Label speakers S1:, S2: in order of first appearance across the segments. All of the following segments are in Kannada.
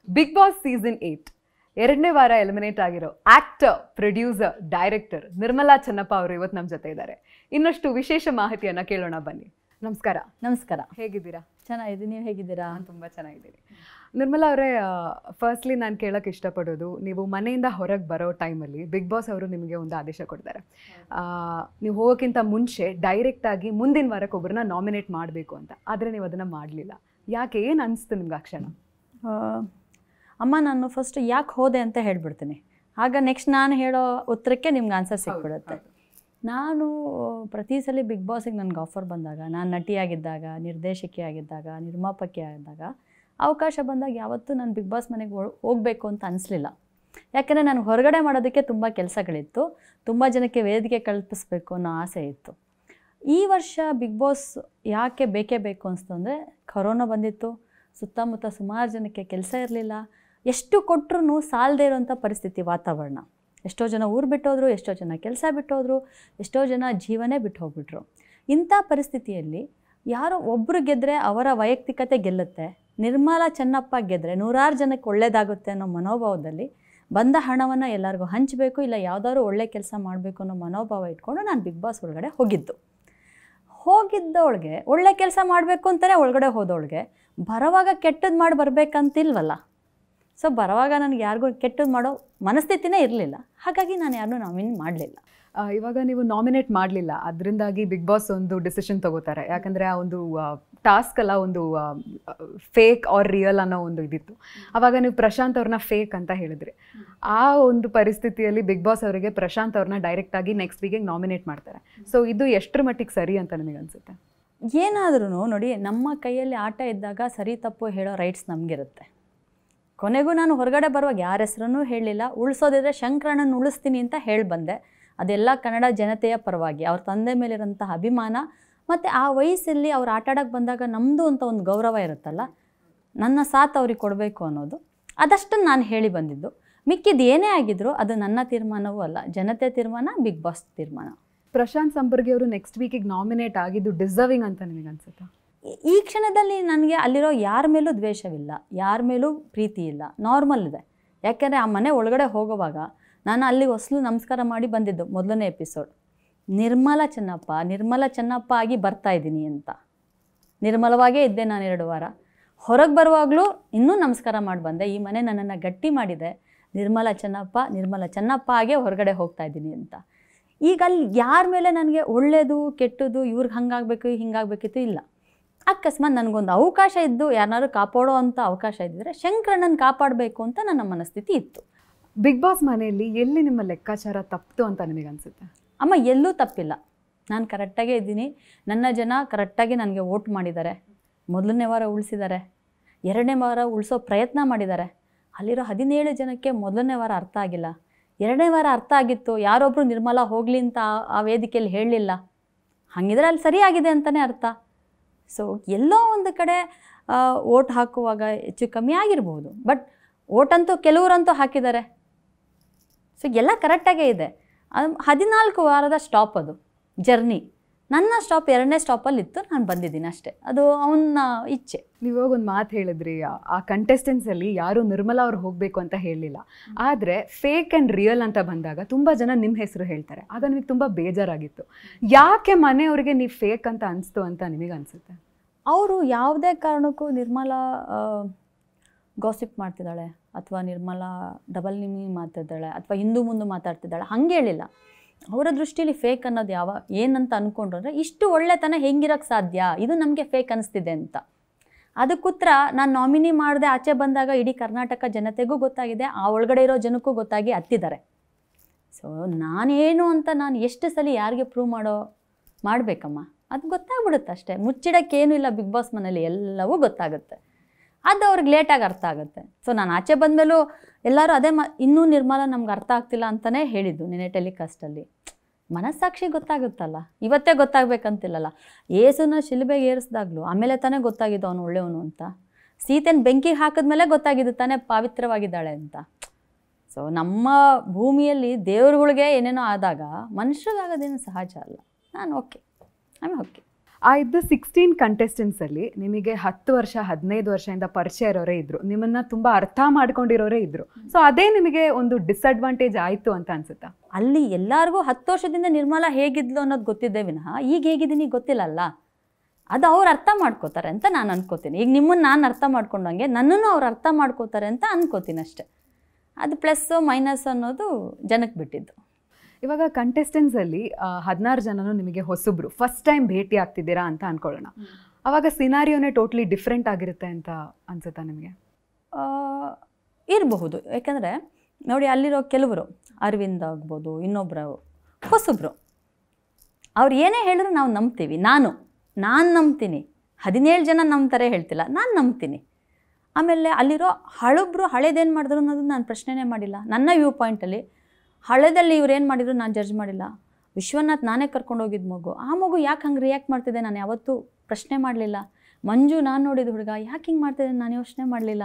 S1: ಬಿಗ್ ಬಾಸ್ ಸೀಸನ್ ಏಟ್ ಎರಡನೇ ವಾರ ಎಲಿಮಿನೇಟ್ ಆಗಿರೋ actor producer director Nirmala Chennappa ಅವರು ಇವತ್ತು ನಮ್ಮ ಜೊತೆ ಇದ್ದಾರೆ ಇನ್ನಷ್ಟು ವಿಶೇಷ ಮಾಹಿತಿಯನ್ನ ಕೇಳೋಣ ಬನ್ನಿ ನಮಸ್ಕಾರ
S2: ನಮಸ್ಕಾರ
S1: ಹೇಗಿದ್ದೀರಾ
S2: ಚೆನ್ನಾಗಿದೆ ನೀವು ಹೇಗಿದ್ದೀರಾ
S1: ನಾನು ತುಂಬ ಚೆನ್ನಾಗಿದ್ದೀನಿ ನಿರ್ಮಲಾ ಅವರೇ ಫಸ್ಟ್ಲಿ ನಾನು ಕೇಳೋಕ್ಕೆ ಇಷ್ಟಪಡೋದು ನೀವು ಮನೆಯಿಂದ ಹೊರಗೆ ಬರೋ ಟೈಮಲ್ಲಿ ಬಿಗ್ ಬಾಸ್ ಅವರು ನಿಮಗೆ ಒಂದು ಆದೇಶ ಕೊಡ್ತಾರೆ ಆ, ನೀವು ಹೋಗೋಕ್ಕಿಂತ ಮುಂಚೆ ಡೈರೆಕ್ಟಾಗಿ ಮುಂದಿನ ವಾರಕ್ಕೆ ಒಬ್ಬರನ್ನ ನಾಮಿನೇಟ್ ಮಾಡಬೇಕು ಅಂತ ಆದರೆ ನೀವು ಅದನ್ನು ಮಾಡಲಿಲ್ಲ ಯಾಕೆ ಏನು ಅನಿಸ್ತು ನಿಮ್ಗೆ ಆ ಕ್ಷಣ
S2: ಆ, ಅಮ್ಮ ನಾನು ಫಸ್ಟ್ ಯಾಕೆ ಹೋದೆ ಅಂತ ಹೇಳ್ಬಿಡ್ತೀನಿ ಆಗ ನೆಕ್ಸ್ಟ್ ನಾನು ಹೇಳೋ ಉತ್ತರಕ್ಕೆ ನಿಮ್ಗೆ ಆನ್ಸರ್ ಸಿಕ್ಬಿಡುತ್ತೆ ನಾನು ಪ್ರತಿ ಸಲ ಬಿಗ್ ಬಾಸಿಗೆ ನನಗೆ ಆಫರ್ ಬಂದಾಗ ನಾನು ನಟಿಯಾಗಿದ್ದಾಗ ನಿರ್ದೇಶಕಿಯಾಗಿದ್ದಾಗ ನಿರ್ಮಾಪಕಿ ಆಗಿದ್ದಾಗ ಅವಕಾಶ ಬಂದಾಗ ಯಾವತ್ತೂ ನಾನು ಬಿಗ್ ಬಾಸ್ ಮನೆಗೆ ಹೋಗಬೇಕು ಅಂತ ಅನಿಸ್ಲಿಲ್ಲ ಯಾಕೆಂದರೆ ನಾನು ಹೊರಗಡೆ ಮಾಡೋದಕ್ಕೆ ತುಂಬ ಕೆಲಸಗಳಿತ್ತು ತುಂಬ ಜನಕ್ಕೆ ವೇದಿಕೆ ಕಲ್ಪಿಸ್ಬೇಕು ಅನ್ನೋ ಆಸೆ ಇತ್ತು ಈ ವರ್ಷ ಬಿಗ್ ಬಾಸ್ ಯಾಕೆ ಬೇಕೇ ಬೇಕು ಅನಿಸ್ತು ಅಂದರೆ ಕೊರೋನಾ ಬಂದಿತ್ತು ಸುತ್ತಮುತ್ತ ಸುಮಾರು ಜನಕ್ಕೆ ಕೆಲಸ ಇರಲಿಲ್ಲ ಎಷ್ಟು ಕೊಟ್ಟರು ಸಾಲದೇ ಇರೋಂಥ ಪರಿಸ್ಥಿತಿ ವಾತಾವರಣ ಎಷ್ಟೋ ಜನ ಊರು ಬಿಟ್ಟೋದ್ರು ಎಷ್ಟೋ ಜನ ಕೆಲಸ ಬಿಟ್ಟೋದ್ರು ಎಷ್ಟೋ ಜನ ಜೀವನೇ ಬಿಟ್ಟು ಹೋಗ್ಬಿಟ್ರು ಇಂಥ ಪರಿಸ್ಥಿತಿಯಲ್ಲಿ ಯಾರೋ ಒಬ್ಬರು ಗೆದ್ದರೆ ಅವರ ವೈಯಕ್ತಿಕತೆ ಗೆಲ್ಲುತ್ತೆ ನಿರ್ಮಲಾ ಚೆನ್ನಪ್ಪ ಗೆದ್ದರೆ ನೂರಾರು ಜನಕ್ಕೆ ಒಳ್ಳೆಯದಾಗುತ್ತೆ ಅನ್ನೋ ಮನೋಭಾವದಲ್ಲಿ ಬಂದ ಹಣವನ್ನು ಎಲ್ಲರಿಗೂ ಹಂಚಬೇಕು ಇಲ್ಲ ಯಾವುದಾದ್ರು ಒಳ್ಳೆ ಕೆಲಸ ಮಾಡಬೇಕು ಅನ್ನೋ ಮನೋಭಾವ ಇಟ್ಕೊಂಡು ನಾನು ಬಿಗ್ ಬಾಸ್ ಒಳಗಡೆ ಹೋಗಿದ್ದು ಹೋಗಿದ್ದವಳಿಗೆ ಒಳ್ಳೆ ಕೆಲಸ ಮಾಡಬೇಕು ಅಂತಲೇ ಒಳಗಡೆ ಹೋದವಳಿಗೆ ಬರೋವಾಗ ಕೆಟ್ಟದ್ದು ಮಾಡಿ ಬರಬೇಕಂತಿಲ್ವಲ್ಲ ಸೊ ಬರೋವಾಗ ನನಗೆ ಯಾರಿಗೂ ಕೆಟ್ಟದ್ದು ಮಾಡೋ ಮನಸ್ಥಿತಿನೇ ಇರಲಿಲ್ಲ ಹಾಗಾಗಿ ನಾನು ಯಾರನ್ನೂ ನಾಮಿನ್ ಮಾಡಲಿಲ್ಲ
S1: ಆ, ಇವಾಗ ನೀವು ನಾಮಿನೇಟ್ ಮಾಡಲಿಲ್ಲ ಅದರಿಂದಾಗಿ ಬಿಗ್ ಬಾಸ್ ಒಂದು ಡಿಸಿಷನ್ ತಗೋತಾರೆ ಯಾಕಂದರೆ ಆ ಒಂದು ಟಾಸ್ಕ್ ಅಲ್ಲ ಒಂದು ಫೇಕ್ ಆರ್ ರಿಯಲ್ ಅನ್ನೋ ಒಂದು ಇದಿತ್ತು ಅವಾಗ ನೀವು ಪ್ರಶಾಂತ್ ಅವ್ರನ್ನ ಫೇಕ್ ಅಂತ ಹೇಳಿದ್ರಿ ಆ ಒಂದು ಪರಿಸ್ಥಿತಿಯಲ್ಲಿ ಬಿಗ್ ಬಾಸ್ ಅವರಿಗೆ ಪ್ರಶಾಂತ್ ಅವ್ರನ್ನ ಡೈರೆಕ್ಟಾಗಿ ನೆಕ್ಸ್ಟ್ ವೀಕಿಗೆ ನಾಮಿನೇಟ್ ಮಾಡ್ತಾರೆ ಸೊ ಇದು ಎಷ್ಟರ ಮಟ್ಟಿಗೆ ಸರಿ ಅಂತ ನಿಮಗೆ ಅನ್ಸುತ್ತೆ
S2: ಏನಾದ್ರೂ ನೋಡಿ ನಮ್ಮ ಕೈಯಲ್ಲಿ ಆಟ ಇದ್ದಾಗ ಸರಿ ತಪ್ಪು ಹೇಳೋ ರೈಟ್ಸ್ ನಮಗಿರುತ್ತೆ ಕೊನೆಗೂ ನಾನು ಹೊರಗಡೆ ಬರುವಾಗ ಯಾರ ಹೆಸರನ್ನೂ ಹೇಳಲಿಲ್ಲ ಉಳಿಸೋದಿದ್ರೆ ಶಂಕರಣ್ಣನ ಉಳಿಸ್ತೀನಿ ಅಂತ ಹೇಳಿ ಬಂದೆ ಅದೆಲ್ಲ ಕನ್ನಡ ಜನತೆಯ ಪರವಾಗಿ ಅವ್ರ ತಂದೆ ಮೇಲಿರೋಂತಹ ಅಭಿಮಾನ ಮತ್ತು ಆ ವಯಸ್ಸಲ್ಲಿ ಅವ್ರು ಆಟ ಆಡೋಕ್ಕೆ ಬಂದಾಗ ನಮ್ಮದು ಅಂತ ಒಂದು ಗೌರವ ಇರುತ್ತಲ್ಲ ನನ್ನ ಸಾಥ್ ಅವ್ರಿಗೆ ಕೊಡಬೇಕು ಅನ್ನೋದು ಅದಷ್ಟನ್ನು ನಾನು ಹೇಳಿ ಬಂದಿದ್ದು ಮಿಕ್ಕಿದ್ದು ಏನೇ ಆಗಿದ್ರು ಅದು ನನ್ನ ತೀರ್ಮಾನವೂ ಅಲ್ಲ ಜನತೆ ತೀರ್ಮಾನ ಬಿಗ್ ಬಾಸ್ ತೀರ್ಮಾನ
S1: ಪ್ರಶಾಂತ್ ಸಂಪರ್ಗಿ ಅವರು ನೆಕ್ಸ್ಟ್ ವೀಕಿಗೆ ನಾಮಿನೇಟ್ ಆಗಿದ್ದು ಡಿಸರ್ವಿಂಗ್ ಅಂತ ನಿಮಗೆ ಅನ್ಸುತ್ತಾ
S2: ಈ- ಈ ಕ್ಷಣದಲ್ಲಿ ನನಗೆ ಅಲ್ಲಿರೋ ಯಾರ ಮೇಲೂ ದ್ವೇಷವಿಲ್ಲ ಯಾರ ಮೇಲೂ ಪ್ರೀತಿ ಇಲ್ಲ ನಾರ್ಮಲ್ ಇದೆ ಯಾಕೆಂದರೆ ಆ ಮನೆ ಒಳಗಡೆ ಹೋಗುವಾಗ ನಾನು ಅಲ್ಲಿ ಹೊಸಲು ನಮಸ್ಕಾರ ಮಾಡಿ ಬಂದಿದ್ದು ಮೊದಲನೇ ಎಪಿಸೋಡ್ ನಿರ್ಮಲ ಚೆನ್ನಪ್ಪ ನಿರ್ಮಲ ಚೆನ್ನಪ್ಪ ಆಗಿ ಬರ್ತಾ ಇದ್ದೀನಿ ಅಂತ ನಿರ್ಮಲವಾಗೇ ಇದ್ದೆ ನಾನು ಎರಡು ವಾರ ಹೊರಗೆ ಬರುವಾಗಲೂ ಇನ್ನೂ ನಮಸ್ಕಾರ ಮಾಡಿ ಬಂದೆ ಈ ಮನೆ ನನ್ನನ್ನು ಗಟ್ಟಿ ಮಾಡಿದೆ ನಿರ್ಮಲ ಚೆನ್ನಪ್ಪ ನಿರ್ಮಲ ಚೆನ್ನಪ್ಪ ಆಗೇ ಹೊರಗಡೆ ಹೋಗ್ತಾ ಇದ್ದೀನಿ ಅಂತ ಈಗ ಅಲ್ಲಿ ಯಾರ ಮೇಲೆ ನನಗೆ ಒಳ್ಳೆಯದು ಕೆಟ್ಟದ್ದು ಇವ್ರಿಗೆ ಹಂಗಾಗಬೇಕು ಹಿಂಗಾಗಬೇಕಿತ್ತು ಇಲ್ಲ ಅಕಸ್ಮಾತ್ ನನಗೊಂದು ಅವಕಾಶ ಇದ್ದು ಯಾರನ್ನಾರು ಕಾಪಾಡೋ ಅಂಥ ಅವಕಾಶ ಇದ್ದಿದ್ರೆ ಶಂಕರಣ್ಣನ ಕಾಪಾಡಬೇಕು ಅಂತ ನನ್ನ ಮನಸ್ಥಿತಿ ಇತ್ತು
S1: ಬಿಗ್ ಬಾಸ್ ಮನೆಯಲ್ಲಿ ಎಲ್ಲಿ ನಿಮ್ಮ ಲೆಕ್ಕಾಚಾರ ತಪ್ಪಿತು ಅಂತ ನಿಮಗೆ ಅನ್ಸುತ್ತೆ
S2: ಅಮ್ಮ ಎಲ್ಲೂ ತಪ್ಪಿಲ್ಲ ನಾನು ಕರೆಕ್ಟಾಗೇ ಇದ್ದೀನಿ ನನ್ನ ಜನ ಕರೆಕ್ಟಾಗಿ ನನಗೆ ವೋಟ್ ಮಾಡಿದ್ದಾರೆ ಮೊದಲನೇ ವಾರ ಉಳಿಸಿದ್ದಾರೆ ಎರಡನೇ ವಾರ ಉಳಿಸೋ ಪ್ರಯತ್ನ ಮಾಡಿದ್ದಾರೆ ಅಲ್ಲಿರೋ ಹದಿನೇಳು ಜನಕ್ಕೆ ಮೊದಲನೇ ವಾರ ಅರ್ಥ ಆಗಿಲ್ಲ ಎರಡನೇ ವಾರ ಅರ್ಥ ಆಗಿತ್ತು ಯಾರೊಬ್ಬರು ನಿರ್ಮಲ ಹೋಗಲಿ ಅಂತ ಆ- ಆ ವೇದಿಕೆಯಲ್ಲಿ ಹೇಳಲಿಲ್ಲ ಹಾಗಿದ್ರೆ ಅಲ್ಲಿ ಸರಿಯಾಗಿದೆ ಅಂತಲೇ ಅರ್ಥ ಸೊ ಎಲ್ಲೋ ಒಂದು ಕಡೆ ಓಟ್ ಹಾಕುವಾಗ ಹೆಚ್ಚು ಕಮ್ಮಿ ಆಗಿರ್ಬೋದು ಬಟ್ ಓಟಂತೂ ಕೆಲವರಂತೂ ಹಾಕಿದ್ದಾರೆ ಸೊ ಎಲ್ಲ ಕರೆಕ್ಟಾಗೇ ಇದೆ ಅದು ಹದಿನಾಲ್ಕು ವಾರದ ಸ್ಟಾಪ್ ಅದು ಜರ್ನಿ ನನ್ನ ಸ್ಟಾಪ್ ಎರಡನೇ ಸ್ಟಾಪಲ್ಲಿ ಇತ್ತು ನಾನು ಬಂದಿದ್ದೀನಿ ಅಷ್ಟೇ ಅದು ಅವನ ಇಚ್ಛೆ
S1: ನೀವು ಇವಾಗ ಒಂದು ಮಾತು ಹೇಳಿದ್ರಿ ಆ- ಆ contestants ಅಲ್ಲಿ ಯಾರು ನಿರ್ಮಲಾ ಅವ್ರು ಹೋಗಬೇಕು ಅಂತ ಹೇಳಲಿಲ್ಲ ಆದರೆ ಫೇಕ್ ಆ್ಯಂಡ್ ರಿಯಲ್ ಅಂತ ಬಂದಾಗ ತುಂಬ ಜನ ನಿಮ್ಮ ಹೆಸರು ಹೇಳ್ತಾರೆ ಆಗ ನಿಮಗೆ ತುಂಬ ಬೇಜಾರಾಗಿತ್ತು ಯಾಕೆ ಮನೆಯವರಿಗೆ ನೀವು ಫೇಕ್ ಅಂತ ಅನಿಸ್ತು ಅಂತ ನಿಮಗೆ ಅನಿಸುತ್ತೆ
S2: ಅವರು ಯಾವುದೇ ಕಾರಣಕ್ಕೂ ನಿರ್ಮಲಾ ಗಾಸಿಪ್ ಮಾಡ್ತಿದ್ದಾಳೆ ಅಥವಾ ನಿರ್ಮಲಾ ಡಬಲ್ ನಿಮಿ ಮಾತಾಡ್ತಾಳೆ ಅಥವಾ ಹಿಂದೂ ಮುಂದೆ ಮಾತಾಡ್ತಿದ್ದಾಳೆ ಹಂಗೆ ಹೇಳಿಲ್ಲ ಅವರ ದೃಷ್ಟಿಲಿ ಫೇಕ್ ಅನ್ನೋದು ಯಾವ ಏನಂತ ಅಂದ್ಕೊಂಡ್ರು ಅಂದರೆ ಇಷ್ಟು ಒಳ್ಳೆತನ ಹೆಂಗಿರೋಕ್ಕೆ ಸಾಧ್ಯ ಇದು ನಮಗೆ ಫೇಕ್ ಅನಿಸ್ತಿದೆ ಅಂತ ಅದಕ್ಕುತ್ತರ ನಾನು ನಾಮಿನಿ ಮಾಡದೆ ಆಚೆ ಬಂದಾಗ ಇಡೀ ಕರ್ನಾಟಕ ಜನತೆಗೂ ಗೊತ್ತಾಗಿದೆ ಆ ಒಳಗಡೆ ಇರೋ ಜನಕ್ಕೂ ಗೊತ್ತಾಗಿ ಹತ್ತಿದ್ದಾರೆ ಸೊ ನಾನೇನು ಅಂತ ನಾನು ಎಷ್ಟು ಸಲ ಯಾರಿಗೆ ಪ್ರೂವ್ ಮಾಡೋ ಮಾಡಬೇಕಮ್ಮ ಅದು ಗೊತ್ತಾಗ್ಬಿಡುತ್ತೆ ಅಷ್ಟೇ ಮುಚ್ಚಿಡೋಕ್ಕೇನು ಇಲ್ಲ ಬಿಗ್ ಬಾಸ್ ಮನೇಲಿ ಎಲ್ಲವೂ ಗೊತ್ತಾಗುತ್ತೆ ಅದು ಅವ್ರಿಗೆ ಲೇಟಾಗಿ ಅರ್ಥ ಆಗುತ್ತೆ ಸೊ ನಾನು ಆಚೆ ಬಂದಮೇಲೂ ಎಲ್ಲರೂ ಅದೇ ಮ ಇನ್ನೂ ನಿರ್ಮಲ ನಮ್ಗೆ ಅರ್ಥ ಆಗ್ತಿಲ್ಲ ಅಂತಲೇ ಹೇಳಿದ್ದು ನೆನೆ ಟೆಲಿಕಾಸ್ಟಲ್ಲಿ ಮನಸ್ಸಾಕ್ಷಿ ಗೊತ್ತಾಗುತ್ತಲ್ಲ ಇವತ್ತೇ ಗೊತ್ತಾಗಬೇಕಂತಿಲ್ಲಲ್ಲ ಏಸುನ ಶಿಲ್ಬೆಗೆ ಏರಿಸಿದಾಗಲೂ ಆಮೇಲೆ ತಾನೇ ಗೊತ್ತಾಗಿದ್ದು ಅವನು ಒಳ್ಳೆಯವನು ಅಂತ ಸೀತೆನ ಬೆಂಕಿಗೆ ಹಾಕಿದ್ಮೇಲೆ ಗೊತ್ತಾಗಿದ್ದು ತಾನೇ ಪವಿತ್ರವಾಗಿದ್ದಾಳೆ ಅಂತ ಸೊ ನಮ್ಮ ಭೂಮಿಯಲ್ಲಿ ದೇವರುಗಳಿಗೆ ಏನೇನೋ ಆದಾಗ ಮನುಷ್ಯರಿಗಾಗೋದೇನು ಸಹಜ ಅಲ್ಲ ನಾನು ಓಕೆ ಐ ಓಕೆ
S1: ಆ ಇದ್ದ ಸಿಕ್ಸ್ಟೀನ್ ಕಂಟೆಸ್ಟೆಂಟ್ಸಲ್ಲಿ ನಿಮಗೆ ಹತ್ತು ವರ್ಷ ಹದಿನೈದು ವರ್ಷದಿಂದ ಪರಿಚಯ ಇರೋರೇ ಇದ್ರು ನಿಮ್ಮನ್ನ ತುಂಬ ಅರ್ಥ ಮಾಡ್ಕೊಂಡಿರೋರೇ ಇದ್ರು ಸೊ ಅದೇ ನಿಮಗೆ ಒಂದು ಡಿಸ್ಅಡ್ವಾಂಟೇಜ್ ಆಯಿತು ಅಂತ ಅನ್ಸುತ್ತಾ
S2: ಅಲ್ಲಿ ಎಲ್ಲರಿಗೂ ಹತ್ತು ವರ್ಷದಿಂದ ನಿರ್ಮಲಾ ಹೇಗಿದ್ಲು ಅನ್ನೋದು ಗೊತ್ತಿದ್ದೆ ವಿನಃ ಈಗ ಹೇಗಿದ್ದೀನಿ ಗೊತ್ತಿಲ್ಲಲ್ಲ ಅದು ಅವ್ರು ಅರ್ಥ ಮಾಡ್ಕೋತಾರೆ ಅಂತ ನಾನು ಅನ್ಕೋತೀನಿ ಈಗ ನಿಮ್ಮನ್ನು ನಾನು ಅರ್ಥ ಮಾಡ್ಕೊಂಡಂಗೆ ನನ್ನನ್ನು ಅವ್ರು ಅರ್ಥ ಮಾಡ್ಕೋತಾರೆ ಅಂತ ಅನ್ಕೋತೀನಿ ಅಷ್ಟೆ ಅದು ಪ್ಲಸ್ಸು ಮೈನಸ್ ಅನ್ನೋದು ಜನಕ್ಕೆ ಬಿಟ್ಟಿದ್ದು
S1: ಇವಾಗ contestants ಅಲ್ಲಿ ಹದಿನಾರು ಜನನು ನಿಮಗೆ ಹೊಸಬ್ರು ಫಸ್ಟ್ ಟೈಮ್ ಭೇಟಿ ಆಗ್ತಿದ್ದೀರಾ ಅಂತ ಅನ್ಕೊಳ್ಳೋಣ ಅವಾಗ ಸಿನಾರಿಯೋನೇ ಟೋಟ್ಲಿ ಡಿಫ್ರೆಂಟ್ ಆಗಿರುತ್ತೆ ಅಂತ ಅನ್ಸುತ್ತಾ ನಿಮಗೆ
S2: ಆ, ಇರಬಹುದು ಯಾಕಂದರೆ ನೋಡಿ ಅಲ್ಲಿರೋ ಕೆಲವರು ಅರವಿಂದ್ ಆಗ್ಬೋದು ಇನ್ನೊಬ್ಬರು ಹೊಸಬ್ರು ಅವ್ರು ಏನೇ ಹೇಳಿದ್ರು ನಾವು ನಂಬ್ತೀವಿ ನಾನು ನಾನು ನಂಬ್ತೀನಿ ಹದಿನೇಳು ಜನ ನಂಬ್ತಾರೆ ಹೇಳ್ತಿಲ್ಲ ನಾನು ನಂಬ್ತೀನಿ ಆಮೇಲೆ ಅಲ್ಲಿರೋ ಹಳಬ್ರು ಹಳೇದೇನು ಮಾಡಿದ್ರು ಅನ್ನೋದು ನಾನು ಪ್ರಶ್ನೆನೇ ಮಾಡಿಲ್ಲ ನನ್ನ ವ್ಯೂ ಪಾಯಿಂಟಲ್ಲಿ ಹಳೆದಲ್ಲಿ ಇವ್ರು ಏನು ಮಾಡಿದ್ರು ನಾನು ಜಡ್ಜ್ ಮಾಡಿಲ್ಲ ವಿಶ್ವನಾಥ್ ನಾನೇ ಕರ್ಕೊಂಡು ಹೋಗಿದ್ದು ಮಗು ಆ ಮಗು ಯಾಕೆ ಹಂಗೆ ರಿಯಾಕ್ಟ್ ಮಾಡ್ತಿದ್ದೆ ನಾನು ಯಾವತ್ತೂ ಪ್ರಶ್ನೆ ಮಾಡಲಿಲ್ಲ ಮಂಜು ನಾನು ನೋಡಿದ ಹುಡುಗ ಯಾಕೆ ಹಿಂಗೆ ಮಾಡ್ತಿದ್ದೆ ನಾನು ಯೋಚನೆ ಮಾಡಲಿಲ್ಲ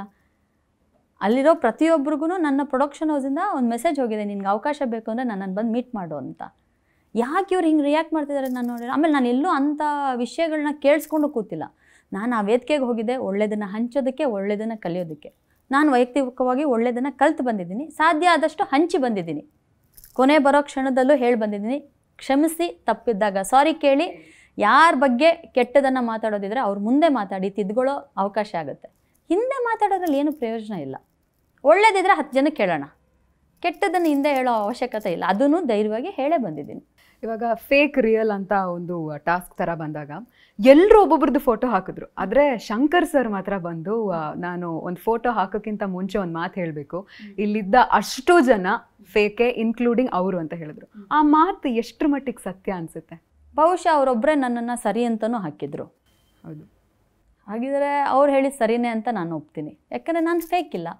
S2: ಅಲ್ಲಿರೋ ಪ್ರತಿಯೊಬ್ಬರಿಗೂ ನನ್ನ ಪ್ರೊಡಕ್ಷನ್ ಹೌಸಿಂದ ಒಂದು ಮೆಸೇಜ್ ಹೋಗಿದೆ ನಿನ್ಗೆ ಅವಕಾಶ ಬೇಕು ಅಂದರೆ ನನ್ನನ್ನು ಬಂದು ಮೀಟ್ ಮಾಡು ಅಂತ ಯಾಕೆ ಇವ್ರು ಹಿಂಗೆ ರಿಯಾಕ್ಟ್ ಮಾಡ್ತಿದ್ದಾರೆ ನಾನು ನೋಡಿ ಆಮೇಲೆ ನಾನು ಎಲ್ಲೂ ಅಂಥ ವಿಷಯಗಳನ್ನ ಕೇಳಿಸ್ಕೊಂಡು ಕೂತಿಲ್ಲ ನಾನು ಆ ವೇದಿಕೆಗೆ ಹೋಗಿದ್ದೆ ಒಳ್ಳೆಯದನ್ನು ಹಂಚೋದಕ್ಕೆ ಒಳ್ಳೆಯದನ್ನು ಕಲಿಯೋದಕ್ಕೆ ನಾನು ವೈಯಕ್ತಿಕವಾಗಿ ಒಳ್ಳೆಯದನ್ನು ಕಲ್ತು ಬಂದಿದ್ದೀನಿ ಸಾಧ್ಯ ಆದಷ್ಟು ಹಂಚಿ ಬಂದಿದ್ದೀನಿ ಕೊನೆ ಬರೋ ಕ್ಷಣದಲ್ಲೂ ಹೇಳಿ ಬಂದಿದ್ದೀನಿ ಕ್ಷಮಿಸಿ ತಪ್ಪಿದ್ದಾಗ ಸಾರಿ ಕೇಳಿ ಯಾರ ಬಗ್ಗೆ ಕೆಟ್ಟದನ್ನು ಮಾತಾಡೋದಿದ್ರೆ ಅವ್ರ ಮುಂದೆ ಮಾತಾಡಿ ತಿದ್ಕೊಳ್ಳೋ ಅವಕಾಶ ಆಗುತ್ತೆ ಹಿಂದೆ ಮಾತಾಡೋದ್ರಲ್ಲಿ ಏನು ಪ್ರಯೋಜನ ಇಲ್ಲ ಒಳ್ಳೇದಿದ್ರೆ ಹತ್ತು ಜನಕ್ಕೆ ಕೇಳೋಣ ಕೆಟ್ಟದನ್ನು ಹಿಂದೆ ಹೇಳೋ ಅವಶ್ಯಕತೆ ಇಲ್ಲ ಅದನ್ನು ಧೈರ್ಯವಾಗಿ ಹೇಳೇ ಬಂದಿದ್ದೀನಿ
S1: ಇವಾಗ ಫೇಕ್ ರಿಯಲ್ ಅಂತ ಒಂದು ಟಾಸ್ಕ್ ತರ ಬಂದಾಗ ಎಲ್ಲರೂ ಒಬ್ಬೊಬ್ರದ್ದು ಫೋಟೋ ಹಾಕಿದ್ರು ಆದ್ರೆ ಶಂಕರ್ ಸರ್ ಮಾತ್ರ ಬಂದು ಆ, ನಾನು ಒಂದು ಫೋಟೋ ಹಾಕೋಕ್ಕಿಂತ ಮುಂಚೆ ಒಂದು ಮಾತು ಹೇಳಬೇಕು ಇಲ್ಲಿದ್ದ ಅಷ್ಟು ಜನ ಫೇಕೆ ಇನ್ಕ್ಲೂಡಿಂಗ್ ಅವರು ಅಂತ ಹೇಳಿದ್ರು ಆ ಮಾತು ಎಷ್ಟ್ರ ಮಟ್ಟಿಗೆ ಸತ್ಯ ಅನ್ಸುತ್ತೆ
S2: ಬಹುಶಃ ಅವರೊಬ್ಬರೇ ನನ್ನನ್ನು ಸರಿ ಅಂತಲೂ ಹಾಕಿದ್ರು
S1: ಹೌದು
S2: ಹಾಗಿದ್ರೆ ಅವ್ರು ಹೇಳಿದ ಸರಿನೇ ಅಂತ ನಾನು ಒಪ್ತೀನಿ ಯಾಕಂದರೆ ನಾನು ಫೇಕ್ ಇಲ್ಲ